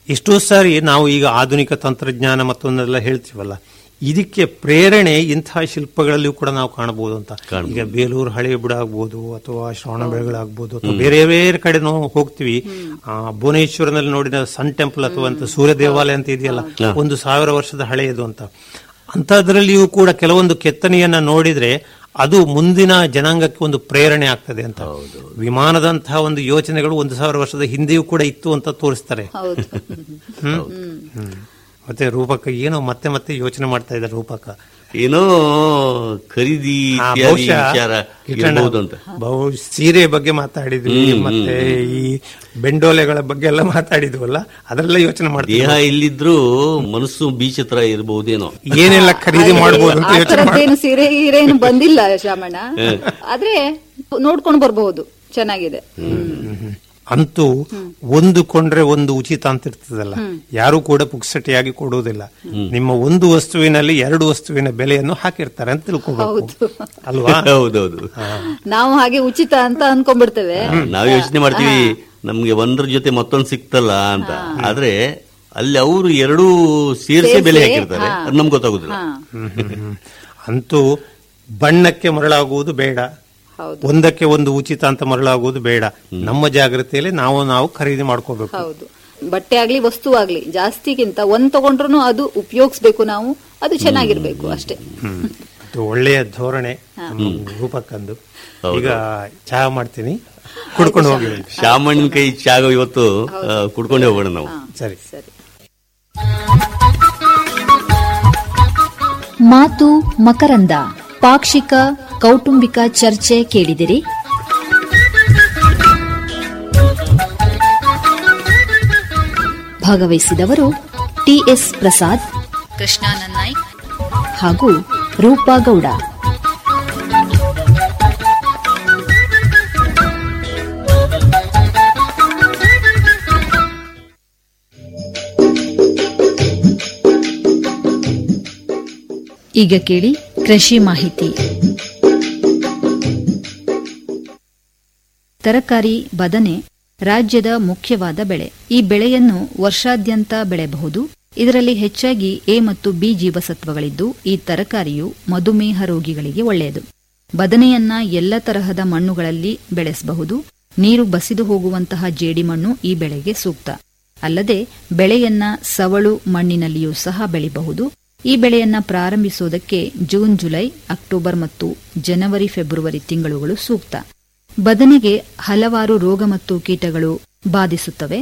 ಎಷ್ಟೋ ಸಾರಿ ನಾವು ಈಗ ಆಧುನಿಕ ತಂತ್ರಜ್ಞಾನ ಮತ್ತೊಂದೆಲ್ಲ ಹೇಳ್ತೀವಲ್ಲ ಇದಕ್ಕೆ ಪ್ರೇರಣೆ ಇಂತಹ ಶಿಲ್ಪಗಳಲ್ಲಿಯೂ ಕೂಡ ನಾವು ಕಾಣಬಹುದು ಅಂತ ಈಗ ಬೇಲೂರು ಹಳೆ ಬುಡ ಆಗ್ಬೋದು ಅಥವಾ ಶ್ರವಣ ಬೆಳಗಳಾಗ್ಬೋದು ಅಥವಾ ಬೇರೆ ಬೇರೆ ಕಡೆ ನಾವು ಹೋಗ್ತೀವಿ ಆ, ಭುವನೇಶ್ವರನಲ್ಲಿ ನೋಡಿದ ಸನ್ ಟೆಂಪಲ್ ಅಥವಾ ಅಂತ ಸೂರ್ಯ ದೇವಾಲಯ ಅಂತ ಇದೆಯಲ್ಲ ಒಂದು ಸಾವಿರ ವರ್ಷದ ಹಳೆಯದು ಅಂತ ಅಂತದ್ರಲ್ಲಿಯೂ ಕೂಡ ಕೆಲವೊಂದು ಕೆತ್ತನೆಯನ್ನ ನೋಡಿದ್ರೆ ಅದು ಮುಂದಿನ ಜನಾಂಗಕ್ಕೆ ಒಂದು ಪ್ರೇರಣೆ ಆಗ್ತದೆ ಅಂತ ವಿಮಾನದಂತಹ ಒಂದು ಯೋಚನೆಗಳು ಒಂದು ಸಾವಿರ ವರ್ಷದ ಹಿಂದೆಯೂ ಕೂಡ ಇತ್ತು ಅಂತ ತೋರಿಸ್ತಾರೆ ಹೌದು ಹ್ಮ್? ಹ್ಮ್. ಮತ್ತೆ ರೂಪಕ ಏನೋ ಮತ್ತೆ ಮತ್ತೆ ಯೋಚನೆ ಮಾಡ್ತಾ ಇದ್ದಾರೆ ರೂಪಕ ಏನೋ ಖರೀದಿ ಆ, ಇತ್ಯಾದಿ ಬಹುಶಃ ವಿಚಾರ ಕಿಟ್ಟಣ್ಣ ಇರಬಹುದು ಅಂತ ಬಹು ಸೀರೆ ಬಗ್ಗೆ ಮಾತಾಡಿದ್ವಿ ಹ್ಮ್, ಮತ್ತೆ ಈ ಬೆಂಡೋಲೆಗಳ ಬಗ್ಗೆ ಎಲ್ಲ ಮಾತಾಡಿದ್ವಲ್ಲ ಅದರೆಲ್ಲ ಯೋಚನೆ ಮಾಡ್ತೀವಿ ದೇಹ ಇಲ್ಲಿದ್ರು ಮನಸ್ಸು ಬೀಚ್ ಹತ್ರ ಇರಬಹುದೇನೋ ಏನೆಲ್ಲ ಖರೀದಿ ಮಾಡಬಹುದು ಅಂತ ಆ ಯೋಚನೆ ಮಾಡಿ ತರದ್ದೇನು ಸೀರೆ ಗೀರೆ ಏನು ಬಂದಿಲ್ಲ ಶಾಮಣ್ಣ ಆದ್ರೆ ನೋಡ್ಕೊಂಡು ಬರ್ಬಹುದು ಚೆನ್ನಾಗಿದೆ ಅಂತೂ ಒಂದು ಕೊಂಡ್ರೆ ಒಂದು ಉಚಿತ ಅಂತ ಇರ್ತದಲ್ಲ ಯಾರು ಕೂಡ ಪುಕ್ಸಟಿಯಾಗಿ ಕೊಡುವುದಿಲ್ಲ ನಿಮ್ಮ ಒಂದು ವಸ್ತುವಿನಲ್ಲಿ ಎರಡು ವಸ್ತುವಿನ ಬೆಲೆಯನ್ನು ಹಾಕಿರ್ತಾರೆ ಅಂತ ತಿಳ್ಕೋಬೇಕು ಹೌದು ಅಲ್ವಾ ಹೌದೌದು ನಾವು ಹಾಗೆ ಉಚಿತ ಅಂತ ಅನ್ಕೊಂಡ್ಬಿಡ್ತೇವೆ ನಾವು ಯೋಚನೆ ಮಾಡ್ತೀವಿ ನಮ್ಗೆ ಒಂದ್ರ ಜೊತೆ ಮತ್ತೊಂದು ಸಿಕ್ತಲ್ಲ ಅಂತ ಆದ್ರೆ ಅಲ್ಲಿ ಅವರು ಎರಡೂ ಸೇರಿಸಿ ಬೆಲೆ ಸೇರ್ಸಿ, ಹಾಕಿರ್ತಾರೆ ಹಾ. ಅದು ನಮ್ಗೆ ಗೊತ್ತಾಗುದಿಲ್ಲ ಹಾ ಹ್ಮ್, ಹ್ಮ್, ಹ್ಮ್. ಅಂತೂ ಬಣ್ಣಕ್ಕೆ ಮರಳಾಗುವುದು ಬೇಡ ಹೌದು ಒಂದಕ್ಕೆ ಒಂದು ಉಚಿತ ಅಂತ ಮರಳಾಗುವುದು ಬೇಡ ನಮ್ಮ ಜಾಗೃತಿಯಲ್ಲಿ ನಾವು ನಾವು ಖರೀದಿ ಮಾಡ್ಕೋಬೇಕು ಹೌದು ಬಟ್ಟೆ ಆಗ್ಲಿ ವಸ್ತು ಆಗ್ಲಿ ಜಾಸ್ತಿಗಿಂತ ಒಂದ್ ತಗೊಂಡ್ರು ಅದು ಉಪಯೋಗಿಸ್ಬೇಕು ನಾವು ಅದು ಚೆನ್ನಾಗಿರ್ಬೇಕು ಅಷ್ಟೇ ಅದು ಒಳ್ಳೆಯ ಧೋರಣೆ ನಮ್ಮ ರೂಪಕ್ಕಂದು ಈಗ ಚಹಾ ಮಾಡ್ತೀನಿ ಕುಡ್ಕೊಂಡು ಹೋಗಿ ಶಾಮಣ್ಣ ಕೈ ಚಾಗ ಇವತ್ತು ಆ, ಕುಡ್ಕೊಂಡೇ ಹೋಗೋಣ ನಾವು ಸರಿ ಸರಿ ಮಾತು ಮಕರಂದ ಪಾಕ್ಷಿಕ ಕೌಟುಂಬಿಕ ಚರ್ಚೆ ಕೇಳಿದಿರಿ ಭಾಗವಹಿಸಿದವರು ಟಿಎಸ್ ಪ್ರಸಾದ್ ಕೃಷ್ಣಾನಂದ್ ನಾಯ್ಕ್ ಹಾಗೂ ರೂಪಾ ಗೌಡ ಈಗ ಕೇಳಿ ಕೃಷಿ ಮಾಹಿತಿ ತರಕಾರಿ ಬದನೆ ರಾಜ್ಯದ ಮುಖ್ಯವಾದ ಬೆಳೆ ಈ ಬೆಳೆಯನ್ನು ವರ್ಷಾದ್ಯಂತ ಬೆಳೆಯಬಹುದು ಇದರಲ್ಲಿ ಹೆಚ್ಚಾಗಿ ಎ ಮತ್ತು ಬಿ ಜೀವಸತ್ವಗಳಿದ್ದು ಈ ತರಕಾರಿಯು ಮಧುಮೇಹ ರೋಗಿಗಳಿಗೆ ಒಳ್ಳೆಯದು ಬದನೆಯನ್ನ ಎಲ್ಲ ತರಹದ ಮಣ್ಣುಗಳಲ್ಲಿ ಬೆಳೆಸಬಹುದು ನೀರು ಬಸಿದು ಹೋಗುವಂತಹ ಜೇಡಿಮಣ್ಣು ಈ ಬೆಳೆಗೆ ಸೂಕ್ತ ಅಲ್ಲದೆ ಬೆಳೆಯನ್ನ ಸವಳು ಮಣ್ಣಿನಲ್ಲಿಯೂ ಸಹ ಬೆಳೆಯಬಹುದು ಈ ಬೆಳೆಯನ್ನ ಪ್ರಾರಂಭಿಸುವುದಕ್ಕೆ ಜೂನ್ ಜುಲೈ ಅಕ್ಟೋಬರ್ ಮತ್ತು ಜನವರಿ ಫೆಬ್ರವರಿ ತಿಂಗಳುಗಳು ಸೂಕ್ತ ಬದನೆಗೆ ಹಲವಾರು ರೋಗ ಮತ್ತು ಕೀಟಗಳು ಬಾಧಿಸುತ್ತವೆ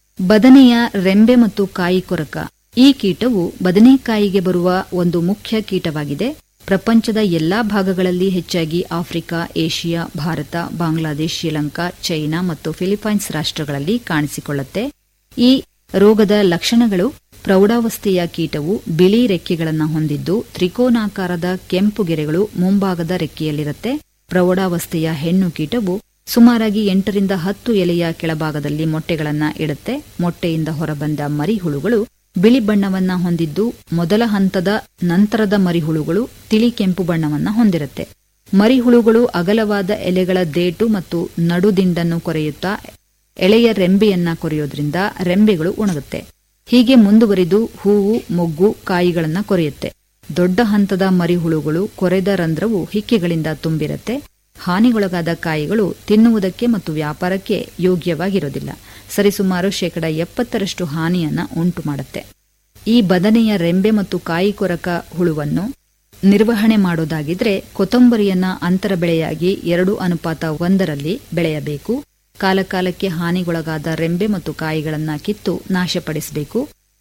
ಬದನೆಯ ರೆಂಬೆ ಮತ್ತು ಕಾಯಿ ಕೊರಕ ಈ ಕೀಟವು ಬದನೆಕಾಯಿಗೆ ಬರುವ ಒಂದು ಮುಖ್ಯ ಕೀಟವಾಗಿದೆ ಪ್ರಪಂಚದ ಎಲ್ಲಾ ಭಾಗಗಳಲ್ಲಿ ಹೆಚ್ಚಾಗಿ Africa Asia Bharat Bangladesh Sri Lanka China ಮತ್ತು ಫಿಲಿಪೈನ್ಸ್ ರಾಷ್ಟ್ರಗಳಲ್ಲಿ ಕಾಣಿಸಿಕೊಳ್ಳುತ್ತೆ ಈ ರೋಗದ ಲಕ್ಷಣಗಳು ಪ್ರೌಢಾವಸ್ಥೆಯ ಕೀಟವು ಬಿಳಿ ರೆಕ್ಕೆಗಳನ್ನು ಹೊಂದಿದ್ದು ತ್ರಿಕೋನಾಕಾರದ ಕೆಂಪು ಗೆರೆಗಳು ಮುಂಭಾಗದ ರೆಕ್ಕೆಯಲ್ಲಿರುತ್ತೆ ಪ್ರೌಢಾವಸ್ಥೆಯ ಹೆಣ್ಣು ಕೀಟವು ಸುಮಾರಾಗಿ ಎಂಟರಿಂದ ಹತ್ತು ಎಲೆಯ ಕೆಳಭಾಗದಲ್ಲಿ ಮೊಟ್ಟೆಗಳನ್ನ ಇಡುತ್ತೆ ಮೊಟ್ಟೆಯಿಂದ ಹೊರಬಂದ ಮರಿಹುಳುಗಳು ಬಿಳಿ ಬಣ್ಣವನ್ನ ಹೊಂದಿದ್ದು ಮೊದಲ ಹಂತದ ನಂತರದ ಮರಿಹುಳುಗಳು ತಿಳಿ ಕೆಂಪು ಬಣ್ಣವನ್ನ ಹೊಂದಿರುತ್ತೆ ಮರಿಹುಳುಗಳು ಅಗಲವಾದ ಎಲೆಗಳ ದೇಟು ಮತ್ತು ನಡುದಿಂಡನ್ನು ಕೊರೆಯುತ್ತಾ ಎಳೆಯ ರೆಂಬೆಯನ್ನ ಕೊರೆಯೋದ್ರಿಂದ ರೆಂಬೆಗಳು ಒಣಗುತ್ತೆ ಹೀಗೆ ಮುಂದುವರಿದು ಹೂವು ಮೊಗ್ಗು ಕಾಯಿಗಳನ್ನ ಕೊರೆಯುತ್ತೆ ದೊಡ್ಡ ಹಂತದ ಮರಿಹುಳುಗಳು ಕೊರೆದ ರಂಧ್ರವು ಹಿಕ್ಕೆಗಳಿಂದ ತುಂಬಿರುತ್ತೆ ಹಾನಿಗೊಳಗಾದ ಕಾಯಿಗಳು ತಿನ್ನುವುದಕ್ಕೆ ಮತ್ತು ವ್ಯಾಪಾರಕ್ಕೆ ಯೋಗ್ಯವಾಗಿರೋದಿಲ್ಲ ಸರಿಸುಮಾರು ಶೇಕಡ ಎಪ್ಪತ್ತರಷ್ಟು ಹಾನಿಯನ್ನ ಉಂಟು ಮಾಡುತ್ತೆ ಈ ಬದನೆಯ ರೆಂಬೆ ಮತ್ತು ಕಾಯಿ ಕೊರಕ ಹುಳುವನ್ನು ನಿರ್ವಹಣೆ ಮಾಡೋದಾಗಿದ್ರೆ ಕೊತ್ತಂಬರಿಯನ್ನ ಅಂತರ ಬೆಳೆಯಾಗಿ ಎರಡು ಅನುಪಾತ ಒಂದರಲ್ಲಿ ಬೆಳೆಯಬೇಕು ಕಾಲಕಾಲಕ್ಕೆ ಹಾನಿಗೊಳಗಾದ ರೆಂಬೆ ಮತ್ತು ಕಾಯಿಗಳನ್ನ ಕಿತ್ತು ನಾಶಪಡಿಸಬೇಕು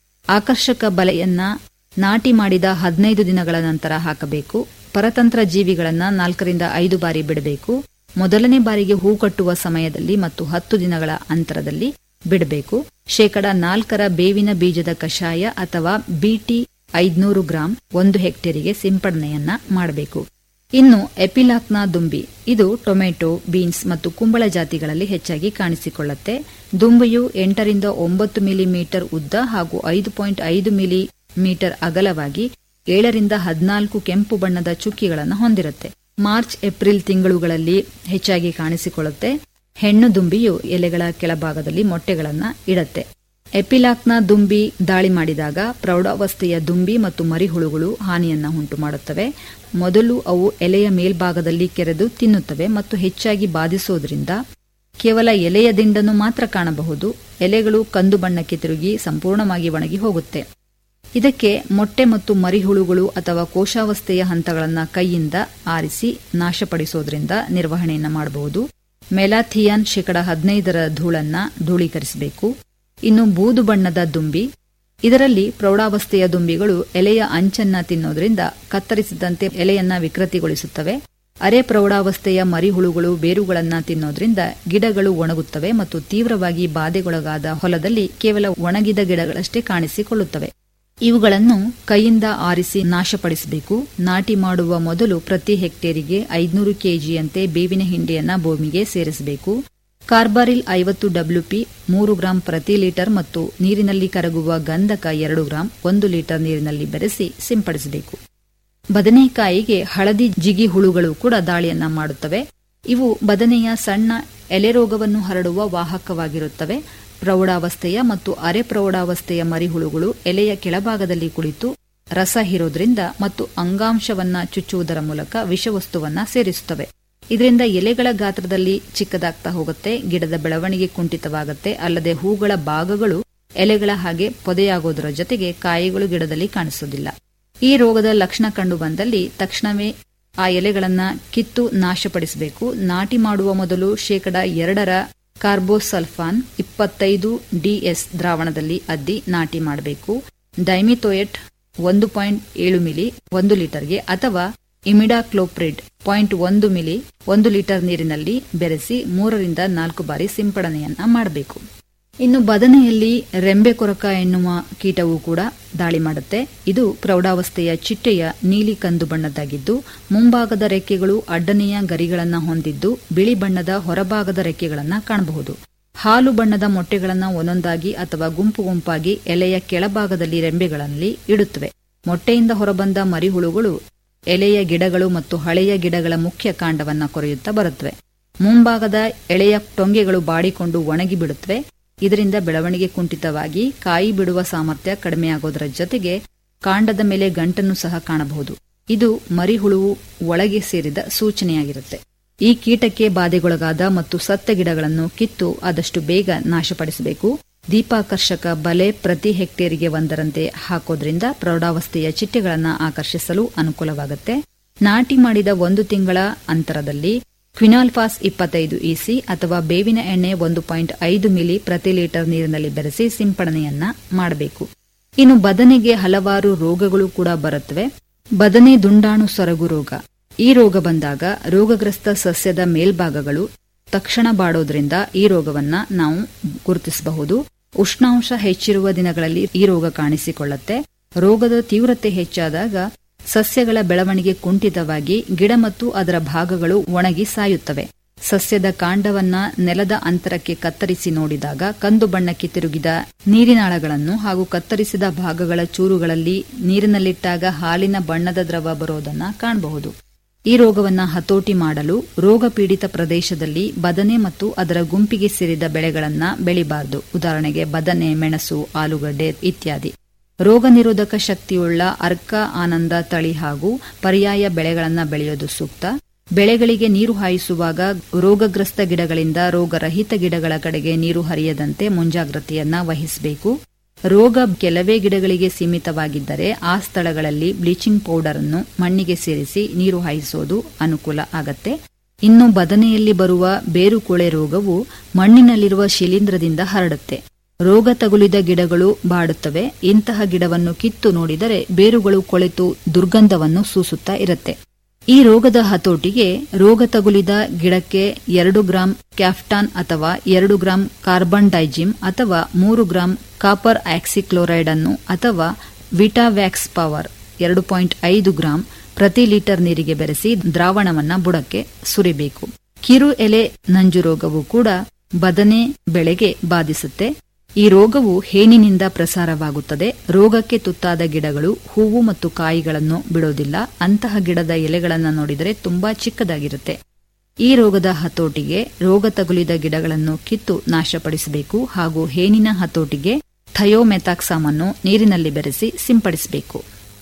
ಆಕರ್ಷಕ ಬಲೆಯನ್ನ ನಾಟಿ ಮಾಡಿದ ಹದಿನೈದು ದಿನಗಳ ನಂತರ ಹಾಕಬೇಕು ಪರತಂತ್ರ ಜೀವಿಗಳನ್ನ ನಾಲ್ಕರಿಂದ ಐದು ಬಾರಿ ಬಿಡಬೇಕು ಮೊದಲನೇ ಬಾರಿಗೆ ಹೂ ಕಟ್ಟುವ ಸಮಯದಲ್ಲಿ ಮತ್ತು ಹತ್ತು ದಿನಗಳ ಅಂತರದಲ್ಲಿ ಬಿಡಬೇಕು ಶೇಕಡ ನಾಲ್ಕರ ಬೇವಿನ ಬೀಜದ ಕಷಾಯ ಅಥವಾ ಬಿಟಿ ಐದ್ನೂರು ಗ್ರಾಂ ಒಂದು ಹೆಕ್ಟೇರಿಗೆ ಸಿಂಪಡಣೆಯನ್ನ ಮಾಡಬೇಕು ಇನ್ನು ಎಪಿಲಾಕ್ನ ದುಂಬಿ ಇದು ಟೊಮೆಟೊ ಬೀನ್ಸ್ ಮತ್ತು ಕುಂಬಳ ಜಾತಿಗಳಲ್ಲಿ ಹೆಚ್ಚಾಗಿ ಕಾಣಿಸಿಕೊಳ್ಳುತ್ತೆ ದುಂಬಿಯು ಎಂಟರಿಂದ ಒಂಬತ್ತು ಮಿಲಿಮೀಟರ್ ಉದ್ದ ಹಾಗೂ ಐದು ಪಾಯಿಂಟ್ ಐದು ಮಿಲಿಮೀಟರ್ ಅಗಲವಾಗಿ ಏಳರಿಂದ ಹದಿನಾಲ್ಕು ಕೆಂಪು ಬಣ್ಣದ ಚುಕ್ಕಿಗಳನ್ನು ಹೊಂದಿರುತ್ತೆ ಮಾರ್ಚ್ ಏಪ್ರಿಲ್ ತಿಂಗಳುಗಳಲ್ಲಿ ಹೆಚ್ಚಾಗಿ ಕಾಣಿಸಿಕೊಳ್ಳುತ್ತೆ ಹೆಣ್ಣು ದುಂಬಿಯು ಎಲೆಗಳ ಕೆಳಭಾಗದಲ್ಲಿ ಮೊಟ್ಟೆಗಳನ್ನ ಇಡತ್ತೆ ಎಪಿಲಾಕ್ನ ದುಂಬಿ ದಾಳಿ ಮಾಡಿದಾಗ ಪ್ರೌಢಾವಸ್ಥೆಯ ದುಂಬಿ ಮತ್ತು ಮರಿಹುಳುಗಳು ಹಾನಿಯನ್ನ ಉಂಟು ಮಾಡುತ್ತವೆ ಮೊದಲು ಅವು ಎಲೆಯ ಮೇಲ್ಭಾಗದಲ್ಲಿ ಕೆರೆದು ತಿನ್ನುತ್ತವೆ ಮತ್ತು ಹೆಚ್ಚಾಗಿ ಬಾಧಿಸೋದ್ರಿಂದ ಕೇವಲ ಎಲೆಯ ದಿಂಡನ್ನು ಮಾತ್ರ ಕಾಣಬಹುದು ಎಲೆಗಳು ಕಂದು ಬಣ್ಣಕ್ಕೆ ತಿರುಗಿ ಸಂಪೂರ್ಣವಾಗಿ ಒಣಗಿ ಹೋಗುತ್ತೆ ಇದಕ್ಕೆ ಮೊಟ್ಟೆ ಮತ್ತು ಮರಿಹುಳುಗಳು ಅಥವಾ ಕೋಶಾವಸ್ಥೆಯ ಹಂತಗಳನ್ನು ಕೈಯಿಂದ ಆರಿಸಿ ನಾಶಪಡಿಸೋದ್ರಿಂದ ನಿರ್ವಹಣೆಯನ್ನ ಮಾಡಬಹುದು ಮೆಲಾಥಿಯಾನ್ ಶೇಕಡ ಹದಿನೈದರ ಧೂಳನ್ನ ಧೂಳೀಕರಿಸಬೇಕು ಇನ್ನು ಬೂದು ಬಣ್ಣದ ದುಂಬಿ ಇದರಲ್ಲಿ ಪ್ರೌಢಾವಸ್ಥೆಯ ದುಂಬಿಗಳು ಎಲೆಯ ಅಂಚನ್ನ ತಿನ್ನೋದ್ರಿಂದ ಕತ್ತರಿಸಿದಂತೆ ಎಲೆಯನ್ನ ವಿಕೃತಿಗೊಳಿಸುತ್ತವೆ ಅರೆ ಪ್ರೌಢಾವಸ್ಥೆಯ ಮರಿಹುಳುಗಳು ಬೇರುಗಳನ್ನ ತಿನ್ನೋದ್ರಿಂದ ಗಿಡಗಳು ಒಣಗುತ್ತವೆ ಮತ್ತು ತೀವ್ರವಾಗಿ ಬಾಧೆಗೊಳಗಾದ ಹೊಲದಲ್ಲಿ ಕೇವಲ ಒಣಗಿದ ಗಿಡಗಳಷ್ಟೇ ಕಾಣಿಸಿಕೊಳ್ಳುತ್ತವೆ ಇವುಗಳನ್ನು ಕೈಯಿಂದ ಆರಿಸಿ ನಾಶಪಡಿಸಬೇಕು ನಾಟಿ ಮಾಡುವ ಮೊದಲು ಪ್ರತಿ ಹೆಕ್ಟೇರಿಗೆ ಐದುನೂರು ಕೆಜಿಯಂತೆ ಬೇವಿನ ಹಿಂಡಿಯನ್ನ ಭೂಮಿಗೆ ಸೇರಿಸಬೇಕು ಕಾರ್ಬಾರಿಲ್ ಐವತ್ತು ಡಬ್ಲ್ಯೂಪಿ ಮೂರು ಗ್ರಾಂ ಪ್ರತಿ ಲೀಟರ್ ಮತ್ತು ನೀರಿನಲ್ಲಿ ಕರಗುವ ಗಂಧಕ ಎರಡು ಗ್ರಾಂ ಒಂದು ಲೀಟರ್ ನೀರಿನಲ್ಲಿ ಬೆರೆಸಿ ಸಿಂಪಡಿಸಬೇಕು ಬದನೆಕಾಯಿಗೆ ಹಳದಿ ಜಿಗಿ ಹುಳುಗಳು ಕೂಡ ದಾಳಿಯನ್ನ ಮಾಡುತ್ತವೆ ಇವು ಬದನೆಯ ಸಣ್ಣ ಎಲೆರೋಗವನ್ನು ಹರಡುವ ವಾಹಕವಾಗಿರುತ್ತವೆ ಪ್ರೌಢಾವಸ್ಥೆಯ ಮತ್ತು ಅರೆ ಪ್ರೌಢಾವಸ್ಥೆಯ ಮರಿಹುಳುಗಳು ಎಲೆಯ ಕೆಳಭಾಗದಲ್ಲಿ ಕುಳಿತು ರಸ ಹೀರೋದ್ರಿಂದ ಮತ್ತು ಅಂಗಾಂಶವನ್ನ ಚುಚ್ಚುವುದರ ಮೂಲಕ ವಿಷವಸ್ತುವನ್ನ ಸೇರಿಸುತ್ತವೆ ಇದರಿಂದ ಎಲೆಗಳ ಗಾತ್ರದಲ್ಲಿ ಚಿಕ್ಕದಾಗ್ತಾ ಹೋಗುತ್ತೆ ಗಿಡದ ಬೆಳವಣಿಗೆ ಕುಂಠಿತವಾಗುತ್ತೆ ಅಲ್ಲದೆ ಹೂಗಳ ಭಾಗಗಳು ಎಲೆಗಳ ಹಾಗೆ ಪೊದೆಯಾಗೋದರ ಜೊತೆಗೆ ಕಾಯಿಗಳು ಗಿಡದಲ್ಲಿ ಕಾಣಿಸೋದಿಲ್ಲ ಈ ರೋಗದ ಲಕ್ಷಣ ಕಂಡು ಬಂದಲ್ಲಿ ತಕ್ಷಣವೇ ಆ ಎಲೆಗಳನ್ನ ಕಿತ್ತು ನಾಶಪಡಿಸಬೇಕು ನಾಟಿ ಮಾಡುವ ಮೊದಲು ಶೇಕಡ ಎರಡರ ಕಾರ್ಬೋಸಲ್ಫಾನ್ ಇಪ್ಪತ್ತೈದು ಡಿಎಸ್ ದ್ರಾವಣದಲ್ಲಿ ಅದ್ದಿ ನಾಟಿ ಮಾಡಬೇಕು ಡೈಮಿಥೋಯೆಟ್ ಒಂದು ಪಾಯಿಂಟ್ ಏಳು ಮಿಲಿ ಒಂದು ಲೀಟರ್ಗೆ ಅಥವಾ ಇಮಿಡಾಕ್ಲೋಪ್ರಿಡ್ ಪಾಯಿಂಟ್ ಒಂದು ಮಿಲಿ ಒಂದು ಲೀಟರ್ ನೀರಿನಲ್ಲಿ ಬೆರೆಸಿ ಮೂರರಿಂದ ನಾಲ್ಕು ಬಾರಿ ಸಿಂಪಡಣೆಯನ್ನ ಮಾಡಬೇಕು ಇನ್ನು ಬದನೆಯಲ್ಲಿ ರೆಂಬೆ ಕೊರಕ ಎನ್ನುವ ಕೀಟವು ಕೂಡ ದಾಳಿ ಮಾಡುತ್ತೆ ಇದು ಪ್ರೌಢಾವಸ್ಥೆಯ ಚಿಟ್ಟೆಯ ನೀಲಿ ಕಂದು ಬಣ್ಣದ್ದಾಗಿದ್ದು ಮುಂಭಾಗದ ರೆಕ್ಕೆಗಳು ಅಡ್ಡನೆಯ ಗರಿಗಳನ್ನು ಹೊಂದಿದ್ದು ಬಿಳಿ ಬಣ್ಣದ ಹೊರಭಾಗದ ರೆಕ್ಕೆಗಳನ್ನು ಕಾಣಬಹುದು ಹಾಲು ಬಣ್ಣದ ಮೊಟ್ಟೆಗಳನ್ನು ಒಂದೊಂದಾಗಿ ಅಥವಾ ಗುಂಪು ಗುಂಪಾಗಿ ಎಲೆಯ ಕೆಳಭಾಗದಲ್ಲಿ ರೆಂಬೆಗಳಲ್ಲಿ ಇಡುತ್ತವೆ ಮೊಟ್ಟೆಯಿಂದ ಹೊರಬಂದ ಮರಿಹುಳುಗಳು ಎಲೆಯ ಗಿಡಗಳು ಮತ್ತು ಹಳೆಯ ಗಿಡಗಳ ಮುಖ್ಯ ಕಾಂಡವನ್ನ ಕೊರೆಯುತ್ತಾ ಬರುತ್ತವೆ ಮುಂಭಾಗದ ಎಳೆಯ ಟೊಂಗೆಗಳು ಬಾಡಿಕೊಂಡು ಒಣಗಿ ಬಿಡುತ್ತವೆ ಇದರಿಂದ ಬೆಳವಣಿಗೆ ಕುಂಠಿತವಾಗಿ ಕಾಯಿ ಬಿಡುವ ಸಾಮರ್ಥ್ಯ ಕಡಿಮೆಯಾಗೋದರ ಜೊತೆಗೆ ಕಾಂಡದ ಮೇಲೆ ಗಂಟನ್ನು ಸಹ ಕಾಣಬಹುದು ಇದು ಮರಿಹುಳುವು ಒಳಗೆ ಸೇರಿದ ಸೂಚನೆಯಾಗಿರುತ್ತೆ ಈ ಕೀಟಕ್ಕೆ ಬಾಧೆಗೊಳಗಾದ ಮತ್ತು ಸತ್ತ ಗಿಡಗಳನ್ನು ಕಿತ್ತು ಆದಷ್ಟು ಬೇಗ ನಾಶಪಡಿಸಬೇಕು ದೀಪಾಕರ್ಷಕ ಬಲೆ ಪ್ರತಿ ಹೆಕ್ಟೇರಿಗೆ ಒಂದರಂತೆ ಹಾಕೋದ್ರಿಂದ ಪ್ರೌಢಾವಸ್ಥೆಯ ಚಿಟ್ಟೆಗಳನ್ನು ಆಕರ್ಷಿಸಲು ಅನುಕೂಲವಾಗುತ್ತೆ ನಾಟಿ ಮಾಡಿದ ಒಂದು ತಿಂಗಳ ಅಂತರದಲ್ಲಿ ಕ್ವಿನಾಲ್ಫಾಸ್ ಇಪ್ಪತ್ತೈದು ಇಸಿ ಅಥವಾ ಬೇವಿನ ಎಣ್ಣೆ ಒಂದು ಪಾಯಿಂಟ್ ಐದು ಮಿಲಿ ಪ್ರತಿ ಲೀಟರ್ ನೀರಿನಲ್ಲಿ ಬೆರೆಸಿ ಸಿಂಪಡಣೆಯನ್ನ ಮಾಡಬೇಕು ಇನ್ನು ಬದನೆಗೆ ಹಲವಾರು ರೋಗಗಳು ಕೂಡ ಬರುತ್ತವೆ ಬದನೆ ದುಂಡಾಣು ಸೊರಗು ರೋಗ ಈ ರೋಗ ಬಂದಾಗ ರೋಗಗ್ರಸ್ತ ಸಸ್ಯದ ಮೇಲ್ಭಾಗಗಳು ತಕ್ಷಣ ಬಾಡೋದ್ರಿಂದ ಈ ರೋಗವನ್ನ ನಾವು ಗುರುತಿಸಬಹುದು ಉಷ್ಣಾಂಶ ಹೆಚ್ಚಿರುವ ದಿನಗಳಲ್ಲಿ ಈ ರೋಗ ಕಾಣಿಸಿಕೊಳ್ಳುತ್ತೆ ರೋಗದ ತೀವ್ರತೆ ಹೆಚ್ಚಾದಾಗ ಸಸ್ಯಗಳ ಬೆಳವಣಿಗೆ ಕುಂಠಿತವಾಗಿ ಗಿಡ ಮತ್ತು ಅದರ ಭಾಗಗಳು ಒಣಗಿ ಸಾಯುತ್ತವೆ ಸಸ್ಯದ ಕಾಂಡವನ್ನ ನೆಲದ ಅಂತರಕ್ಕೆ ಕತ್ತರಿಸಿ ನೋಡಿದಾಗ ಕಂದು ಬಣ್ಣಕ್ಕೆ ತಿರುಗಿದ ನೀರಿನಾಳಗಳನ್ನು ಹಾಗೂ ಕತ್ತರಿಸಿದ ಭಾಗಗಳ ಚೂರುಗಳಲ್ಲಿ ನೀರಿನಲ್ಲಿಟ್ಟಾಗ ಹಾಲಿನ ಬಣ್ಣದ ದ್ರವ ಬರೋದನ್ನ ಕಾಣಬಹುದು ಈ ರೋಗವನ್ನ ಹತೋಟಿ ಮಾಡಲು ರೋಗ ಪೀಡಿತ ಪ್ರದೇಶದಲ್ಲಿ ಬದನೆ ಮತ್ತು ಅದರ ಗುಂಪಿಗೆ ಸೇರಿದ ಬೆಳೆಗಳನ್ನ ಬೆಳಿಬಾರದು ಉದಾಹರಣೆಗೆ ಬದನೆ ಮೆಣಸು ಆಲೂಗಡ್ಡೆ ಇತ್ಯಾದಿ ರೋಗ ನಿರೋಧಕ ಶಕ್ತಿಯುಳ್ಳ ಅರ್ಕ ಆನಂದ ತಳಿ ಹಾಗೂ ಪರ್ಯಾಯ ಬೆಳೆಗಳನ್ನು ಬೆಳೆಯೋದು ಸೂಕ್ತ ಬೆಳೆಗಳಿಗೆ ನೀರು ಹಾಯಿಸುವಾಗ ರೋಗಗ್ರಸ್ತ ಗಿಡಗಳಿಂದ ರೋಗರಹಿತ ಗಿಡಗಳ ಕಡೆಗೆ ನೀರು ಹರಿಯದಂತೆ ಮುಂಜಾಗ್ರತೆಯನ್ನ ವಹಿಸಬೇಕು ರೋಗ ಕೆಲವೇ ಗಿಡಗಳಿಗೆ ಸೀಮಿತವಾಗಿದ್ದರೆ ಆ ಸ್ಥಳಗಳಲ್ಲಿ ಬ್ಲೀಚಿಂಗ್ ಪೌಡರ್ ಅನ್ನು ಮಣ್ಣಿಗೆ ಸೇರಿಸಿ ನೀರು ಹಾಯಿಸೋದು ಅನುಕೂಲ ಆಗತ್ತೆ ಇನ್ನು ಬದನೆಯಲ್ಲಿ ಬರುವ ಬೇರುಕೊಳೆ ರೋಗವು ಮಣ್ಣಿನಲ್ಲಿರುವ ಶಿಲೀಂಧ್ರದಿಂದ ಹರಡುತ್ತೆ ರೋಗ ತಗುಲಿದ ಗಿಡಗಳು ಬಾಡುತ್ತವೆ ಇಂತಹ ಗಿಡವನ್ನು ಕಿತ್ತು ನೋಡಿದರೆ ಬೇರುಗಳು ಕೊಳೆತು ದುರ್ಗಂಧವನ್ನು ಸೂಸುತ್ತಾ ಇರುತ್ತೆ ಈ ರೋಗದ ಹತೋಟಿಗೆ ರೋಗ ತಗುಲಿದ ಗಿಡಕ್ಕೆ ಎರಡು ಗ್ರಾಂ ಕ್ಯಾಫ್ಟಾನ್ ಅಥವಾ ಎರಡು ಗ್ರಾಂ ಕಾರ್ಬನ್ ಡೈಜಿಮ್ ಅಥವಾ ಮೂರು ಗ್ರಾಂ ಕಾಪರ್ ಆಕ್ಸಿಕ್ಲೋರೈಡ್ ಅನ್ನು ಅಥವಾ ವಿಟಾವ್ಯಾಕ್ಸ್ ಪವರ್ ಎರಡು ಪಾಯಿಂಟ್ ಐದು ಗ್ರಾಂ ಪ್ರತಿ ಲೀಟರ್ ನೀರಿಗೆ ಬೆರೆಸಿ ದ್ರಾವಣವನ್ನ ಬುಡಕ್ಕೆ ಸುರಿಬೇಕು ಕಿರು ಎಲೆ ನಂಜು ರೋಗವು ಕೂಡ ಬದನೆ ಬೆಳೆಗೆ ಬಾಧಿಸುತ್ತೆ ಈ ರೋಗವು ಹೇನಿನಿಂದ ಪ್ರಸಾರವಾಗುತ್ತದೆ ರೋಗಕ್ಕೆ ತುತ್ತಾದ ಗಿಡಗಳು ಹೂವು ಮತ್ತು ಕಾಯಿಗಳನ್ನು ಬಿಡೋದಿಲ್ಲ ಅಂತಹ ಗಿಡದ ಎಲೆಗಳನ್ನು ನೋಡಿದರೆ ತುಂಬಾ ಚಿಕ್ಕದಾಗಿರುತ್ತೆ ಈ ರೋಗದ ಹತೋಟಿಗೆ ರೋಗ ತಗುಲಿದ ಗಿಡಗಳನ್ನು ಕಿತ್ತು ನಾಶಪಡಿಸಬೇಕು ಹಾಗೂ ಹೇನಿನ ಹತೋಟಿಗೆ ಥಯೋಮೆಥಾಕ್ಸಾಮ್ ಅನ್ನು ನೀರಿನಲ್ಲಿ ಬೆರೆಸಿ ಸಿಂಪಡಿಸಬೇಕು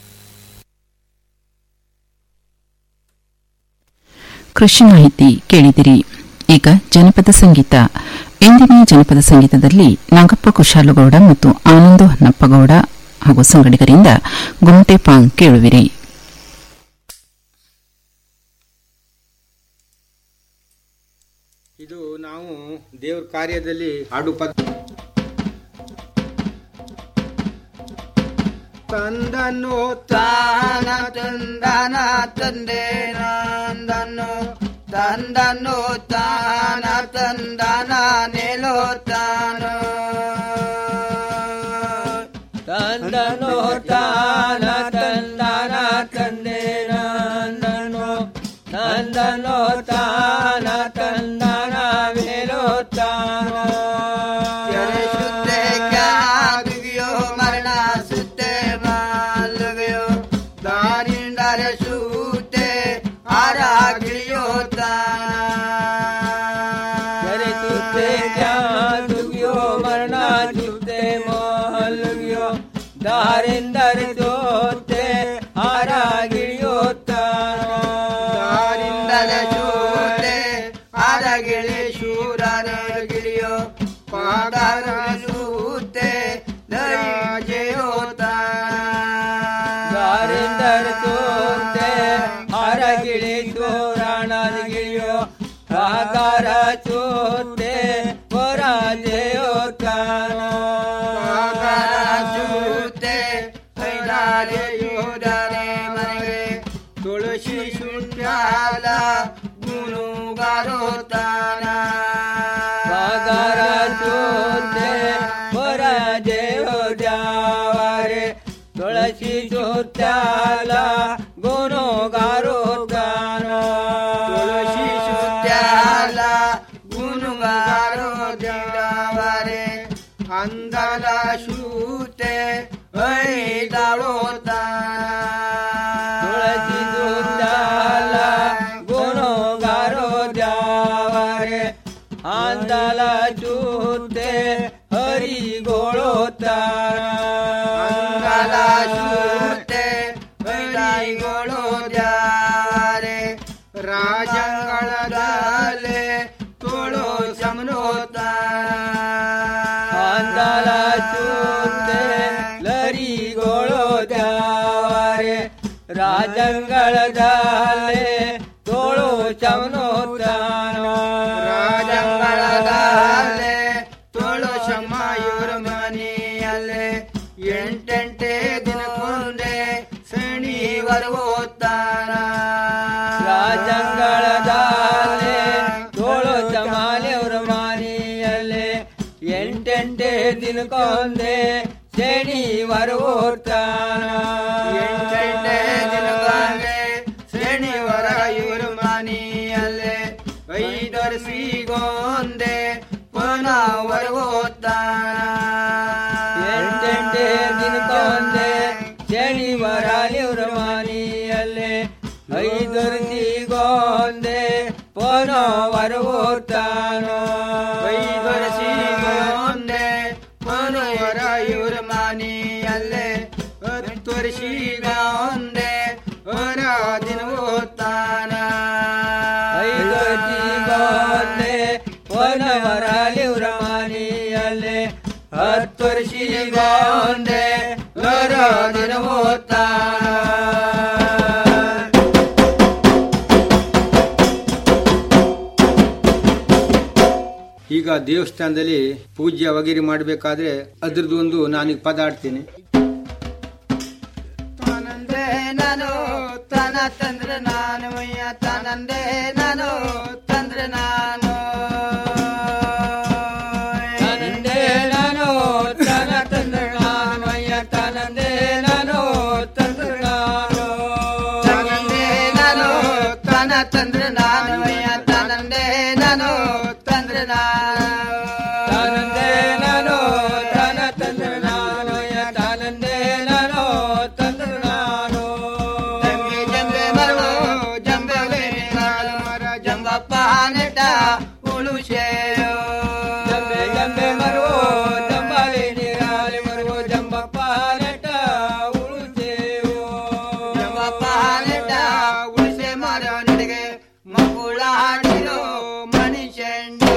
ಕೃಷಿ ಮಾಹಿತಿ ಕೇಳಿದಿರಿ ಈಗ ಜನಪದ ಸಂಗೀತ ಇಂದಿನ ಜನಪದ ಸಂಗೀತದಲ್ಲಿ ನಾಗಪ್ಪ ಕುಶಾಲಗೌಡ ಮತ್ತು ಆನಂದ ಹೊನ್ನಪ್ಪಗೌಡ ಹಾಗೂ ಸಂಗಡಿಗರಿಂದ ಗುಮಟೆ ಪಾಂಗ್ ಕೇಳುವಿರಿ ಇದು ನಾವು ದೇವ್ರ ಕಾರ್ಯದಲ್ಲಿ ಹಾಡು ಪದ ತಂದನು ತಾನ ತಂದನ ತಂದೆ ನಂದನು ತಂದನು ತಾನ ತಂದನ ನೆಲೋ ತಾನು ತಂದನು ತಾನ ತಂದನ ತಂದೆ ನಂದನು ನಂದನು ತಾನ ತಂದನ ವೇಲೋ ತಾನ ಶುದ್ಧೆ ಕ್ಯಾದುಗಿಯೋ ಮರಣ ಸುತ್ತೆ ಮಾಲವಿಯೋ ದಾರಿಂದರ ಶೂತೆ ಆರಾಗಿಯೋ ತಾನ ಸುತ್ತೆ ಕ್ಯಾದುಗಿಯೋ ಮರಣ ಸುತ್ತೆ ಮಾಲವಿಯೋ ದಾರಿಂದರ ಜೋತೆ ಆರಾಗಿಯೋ ತಾನ ದಾರಿಂದರ ಜೋತೆ ಆರಾಗಿಳಿ ಶೂರಗಿಳಿಯೋ ಪಾದಾರ ಸೂತೆ ದಯೋ ದಾರಿಂದರ ಜೋತೆ ಆರಾಗಿಳಿ ತೋರಣಗಿಳಿಯೋ ಪಾದಾರ ಚೋತೆ ಪರಾಜಯೋ ತಾನ ಚೂತೆ ಕೈದಾರೆಯೋಡನೆ ಮನೆಗೆ ತುಳಸಿ ಶುಂಠ್ಯಾಲ ಗುನುಗಾರೋ ತಾನ ಪಾದಾರ ಚೋತೆ ಪರಾಜಯೋ ಜಾವಾರೆ ತುಳಸಿ ಶುಂಠ್ಯಾಲ ಗುನುಗಾರೋ ತಾನ ತುಳಸಿ ಶುಂಠ್ಯಾಲ ಗುನುಗಾರೋ ಜಾವಾರೆ ಅಂದಲ ಶೂತೆ ಐದಾಳೋ ತುಳಸಿ ದುಂದಾಲ ಗುಣಗಾರೋ ಜಾವರೆ ಅಂದಲ ಶೂತೆ ಹರಿ ಗೋಳೋ ಅಂದಲ ಶೂತೆ ಹರಿ ಗೋಳೋ ಜಾರೆ ರಾಜಂಗಳದಲೆ ತೋಳೋ ಜಮನೋ ಅಂದಲ ಚೂತೆ ಲರಿಗೋಳೋ ದ್ಯಾವಾರೆ ರಾಜಂಗಳದಾಲೆ ತೋಳು ಚಮನೋ ರಾಜಂಗಳದಾಲೆ ತೋಳು ಶಮ ಇವ್ರ ಮನೆಯಲ್ಲೇ ಎಂಟೆಂಟೆ ದಿನ ಮುಂದೆ ಶನಿವಾರ ಓದ್ತಾನ ರಾಜಂಗಳದಾಲೆ ತೋಳು ಚಮಾಲೆ ಅವ್ರ ಮನೆಯಲ್ಲೇ ಎಂಟೆಂಟೆ ದಿನಕ್ಕೊಂದೆ ಶನಿವಾರ ಓದ್ತಾನ ಎಂಟೆಂಟೆ ದಿನಕ್ಕೊಂದೆ ಶನಿವಾರ ಇವ್ರ ಮನೆಯಲ್ಲೇ ಐದರ ಸಿಗೊಂದೆ ಪುನಃ ಓದ್ತಾನ ಎಂಟೆಂಟೆ ದಿನಕ್ಕೊಂದೆ ಶನಿವಾರ ಇವ್ರ ಮನೆಯಲ್ಲೇ ಐದರ ಸಿಗೊಂದೆ ಪುನಃ ಓದ್ತಾನ ಐದರ ಸಿಗೊಂದೆ ಪುನಃ ಇವ್ರ ಮನೆಯಲ್ಲೇ ಹತ್ತು ವರ್ಷೀಗ ಒಂದೆ ಹೊರ ದಿನ ಓದ್ತಾನ ಐದು ಜೀವಂದೆ ಪುನವರಾಲಿ ಇವ್ರ ಮನೆಯಲ್ಲೇ ಹತ್ತು ವರ್ಷೀಗ ಒಂದೆ ಹೊರ ದಿನ ಓದ್ತಾನ ಈಗ ದೇವಸ್ಥಾನದಲ್ಲಿ ಪೂಜೆ ವಗೇರಿ ಮಾಡಬೇಕಾದ್ರೆ ಅದ್ರದ್ದು ಒಂದು ನಾನೀಗ ಪದ ಆಡ್ತೀನಿ ತಾನಂದೆ ನಾನು ತನ ತಂದ್ರೆ ನಾನು ಮಯ್ಯ ತಾನಂದೆ ನಾನು ತಂದ್ರೆ ನಾನು ತಾನಂದೆ ನಾನು ತನ ತಂದ್ರೆ ನಾನು ಮಯ್ಯ ತಾನಂದೆ ನಾನು ತಂದ್ರೆ ನಾನು ತಾನಂದೆ ನಾನು ತನ ತಂದ್ರೆ ನಾನು ಮಯ್ಯ ತಾನಂದೆ ನಾನು ತಂದ್ರೆ ನಾನು ತಾನಂದೆ ನಾನು ತನ ತಂದ್ರೆ ನಾನು ಮಯ್ಯ ತಾನಂದೆ ನಾನು ತಂದ್ರೆ ನಾನು ಜಂಬೆ ಜಂಬೆ ಮರಳು ಜಂಬೆ ನಾನು ಮರ ಜಂಬಪ್ಪ ನೆಟ್ಟ ಉಳುಶೇಯೋ ಜಂಬೆ ಜಂಬೆ ಮರಳು ಜಂಬಾಲೆ ನೀರಾಲೆ ಮಕ್ಕಳಾಡಿರೋ ಮನುಷ್ಯಂಡು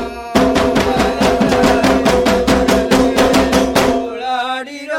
ಮಕ್ಕಳಾಡಿರೋ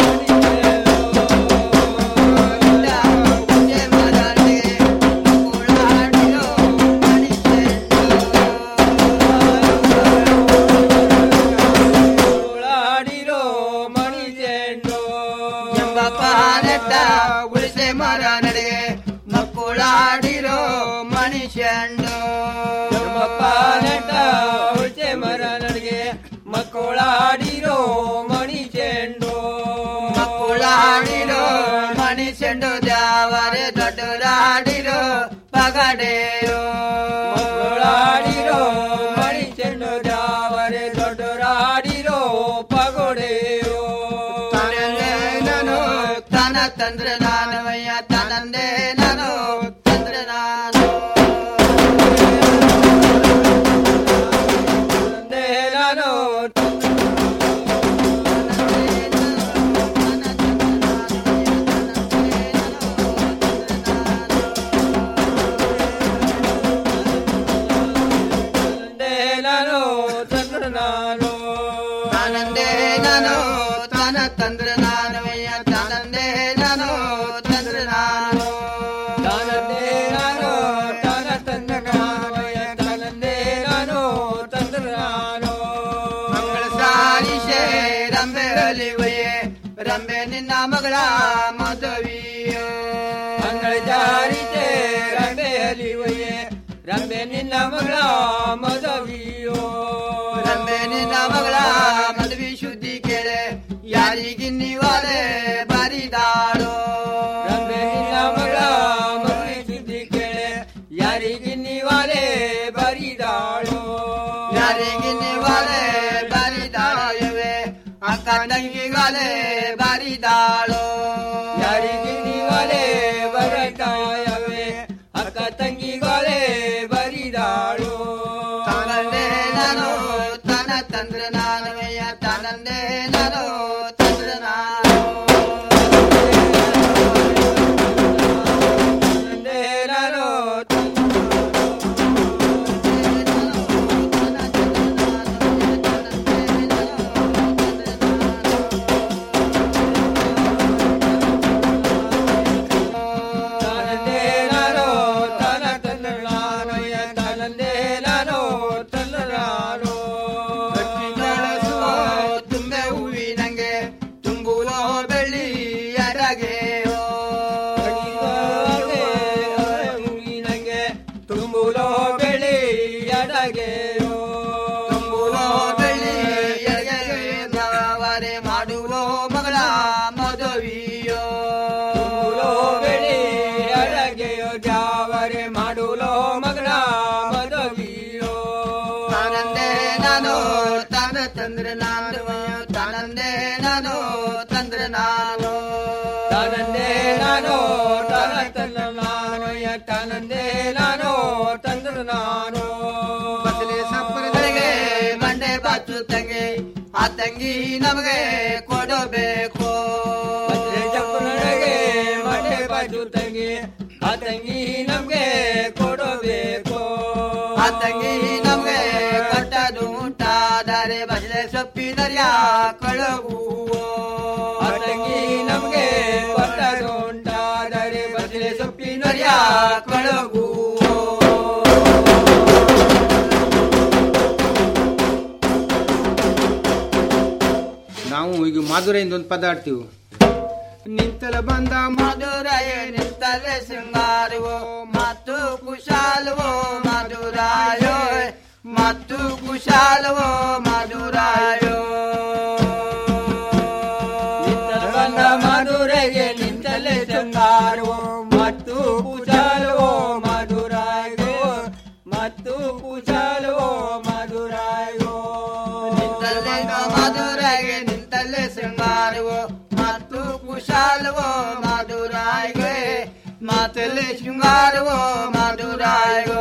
ಮಕ್ಕಳಾಡಿರೋ ಮನುಷ್ಯಂಡು ಎಂಬ ಪಾನೆಟ್ಟ ಉಳಿಸೆ ಮರ ನಡೆಗೆ ಮಕ್ಕಳಾಡಿರೋ ಮನುಷ್ಯಂಡು ಎಂಬ ಪಾನೆಟ್ಟ ಉಳಿಸೆ ಮರ ನಡೆಗೆ ಮಕ್ಕಳಾಡಿರೋ ಮನುಷ್ಯಂಡು ಮಕ್ಕಳಾಡಿರೋ ಮನುಷ್ಯಂಡು ದ್ಯಾವರೆ ದೊಡ್ಡರಾಡಿರೋ ಪಗಡೆಯೋ ಮಕ್ಕಳಾಡಿರೋ ಮನುಷ್ಯಂಡು ದ್ಯಾವರೆ ದೊಡ್ಡರಾಡಿರೋ ಪಗೋಡೆಯೋ ತನಂದೇ ನಾನು ತನ ತಂದ್ರೆ ನಾನವಯ್ಯ ತನಂದೇ ನಾನು ತಂದ್ರೆ ನಾನು ತಂದೆ ನಾನು ತಂದೆ ನಾನು ತಂದ್ರೆ ನಾನು ತಾನಂದೇ ನಾನು ತನ ತಂದ್ರೆ ನಾನು ಅಯ್ಯ ತಾನಂದೇ ನಾನು ತಂದ್ರೆ ನಾನು ತಾನಂದೇ ನಾನು ತನ ತಂದ್ರೆ ನಾನು ಅಯ್ಯ ತಾನಂದೇ ನಾನು ತಂದ್ರೆ ನಾನು ಮಂಗಳ ಸಾರಿಷೆ ರಂಬೆ ಅಲಿವಯೇ ರಂಬೆ ನಿನ್ನ ಮಗಳ ಮದುವೆಯೋ ಮಂಗಳ ಜಾರಿಷೆ ರಂಬೆ ಅಲಿವಯೇ ರಂಬೆ ನಿನ್ನ ಮಗಳ ಮದುವೆಯೋ ರಂಬೆ ನಿನ್ನ ಮಗಳ ಮದುವೆ ಶುದ್ಧಿ ಕೇಳೆ ಯಾರಿಗಿನ್ನಿವಾಲೆ ಬರಿದಾಳೋ ರಂಬೆ ನಿನ್ನ ಮಗಳ ಮದುವೆ ಶುದ್ಧಿ ಕೇಳೆ ಯಾರಿಗಿನ್ನಿವಾಲೆ ಬರಿದಾಳೋ ಯಾರಿಗಿನ್ನಿವಾಲೆ ಬರಿದಾಳವೆ ಅಕ್ಕ ತಂಗಿಗಾಲೆ ಬರಿದಾಳೋ ಯಾರಿಗಿನ್ನಿವಾಲೆ ಬರಿದಾಯವೆ ಅಕ್ಕ ತಂಗಿಗಾಲೆ ಬರಿದಾಳು ತಾನಂದೇ ನಾನು ತನ ತಂದ್ರೆ ನಾನು ಅಯ್ಯ ತಾನಂದೇ ನಾನು ತಂದ್ರೆ ನಾನು ತಂದೆ ನಾನು ತಾನಂದೇ ನಾನು ತನ ತಂದ್ರೆ ನಾನು ಅಯ್ಯ ತಾನಂದೇ ನಾನು ತಂದ್ರೆ ನಾನು ಬೆಳಸುವ ತುಂಬೆ ಹೂವಿನಂಗೆ ತುಂಬುವ ಬೆಳ್ಳಿ ಅಡಗೆಯೋ ಹೂವಿನಂಗೆ ತುಂಬುವ ಬೆಳ್ಳಿ ಅಡಗೆಯೋ ತುಂಬುವ ಬೆಳ್ಳಿ ಅಡಗೆ ಮಾಡುವ ಮಗಳ ಮದುವೆಯೋ ಬೆಳ್ಳಿ ಅಡಗೆಯೋ ಜಾವರೆ ಮಾಡುವ ಮಗಳ ಮದುವೆಯೋ ತಾನಂದೇ ನಾನು ತಾನ ತಂದ್ರೆ ನಾನು ತಾನಂದೇ ನಾನು ತಂದ್ರೆ ನಾನು ತಾನಂದೇ ನಾನು ತಾನ ತಂದ್ರೆ ನಾನು ತಾನಂದೇ ನಾನು ತಂದ್ರೆ ನಾನು ಬದಲೇ ಸಪ್ಪರಿಗೆ ಮಂಡೆ ಬಾಚು ತಂಗಿ ಆ ತಂಗಿ ನಮಗೆ ಕೊಡಬೇಕು ಚಪ್ಪರಿಗೆ ಮಂಡೆ ಬಾಚು ತಂಗಿ ಆ ತಂಗಿ ನಮ್ಗೆ ಕೊಡಬೇಕು ಆ ತಂಗಿ ನಮ್ಗೆ ಕಟ್ಟದು ಉಂಟಾದರೆ ಬದಲೆ ಸೊಪ್ಪಿನರಿಯ ಕಳಗುವೋ ಆ ತಂಗಿ ನಮ್ಗೆ ಕಟ್ಟದು ಉಂಟಾದರೆ ಬದಲೆ ಸೊಪ್ಪಿನರಿಯ ಕಳಗುವೋ ನಾವು ಈಗ ಮಾಧುರೆಯಿಂದ ಒಂದು ಪದ ಆಡ್ತೀವಿ ನಿಂತಲ ಬಂದ ಮಧುರಾಯ ನಿಂತಲೆ ಶೃಂಗಾರವೋ ಮತ್ತು ಕುಶಾಲವೋ ಮಧುರಾಯೋ ಮತ್ತು ಕುಶಾಲವೋ ಮಧುರಾಯೋ ನಿಂತಲ ಬಂದ ಮಧುರೆಗೆ ನಿಂತಲೆ ಶೃಂಗಾರವೋ ಮತ್ತು ಕುಶಾಲವೋ ಮಧುರಾಯೋ ಮತ್ತು ಕುಶಾಲವೋ ಮಧುರಾಯೋ ನಿಂತಲೆ ಮಧುರೆಗೆ ನಿಂತಲೆ ಶೃಂಗಾರವೋ ಮತ್ತು ಕುಶಾಲವೋ ಮಧುರಾಯೋ ಮಾತಲೆ ಶೃಂಗಾರವೋ ಮಧುರಾಯೋ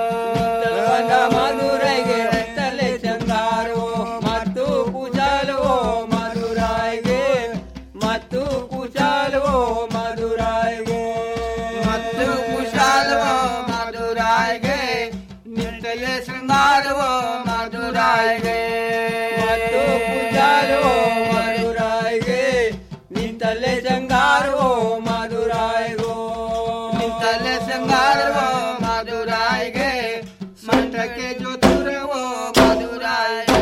ಮಧುರೈಗೆ ತಲೆ ಶೃಂಗಾರವೋ ಮತ್ತು ಕುಶಾಲವೋ ಮಧುರಾಯ್ಗೆ ಮತ್ತು ಕುಶಾಲವೋ ಮಧುರಾಯ್ಗೆ ಮತ್ತು ಕುಶಾಲವೋ ಮಧುರ ಮಧುರಾಯಿಗೆ ನಿಂತಲೆ ಶೃಂಗಾರವೋ ಮಧುರಾಯಿಗೆ ಮತ್ತು ಪೂಜಾರವೋ ಮಧುರಾಯಿಗೆ ನಿಂತಲೆ ಶೃಂಗಾರವೋ ಮಧುರಾಯಿಗೋ ನಿಂತಲೆ ಶೃಂಗಾರವೋ ಮಧುರಾಯಿಗೆ ಮಂಟಕ್ಕೆ ಜೋತುರವೋ ಮಧುರಾಯಿಗೆ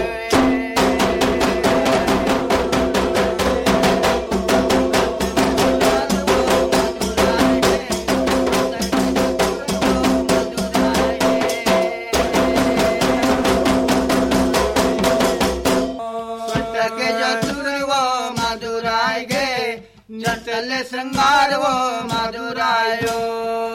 ಸೊಟ್ಟಕ್ಕೆ ಜತುರವೋ ಮಧುರಾಯಿಗೆ ಜತಲೆ ಶೃಂಗಾರವೋ ಮಧುರಾಯೋ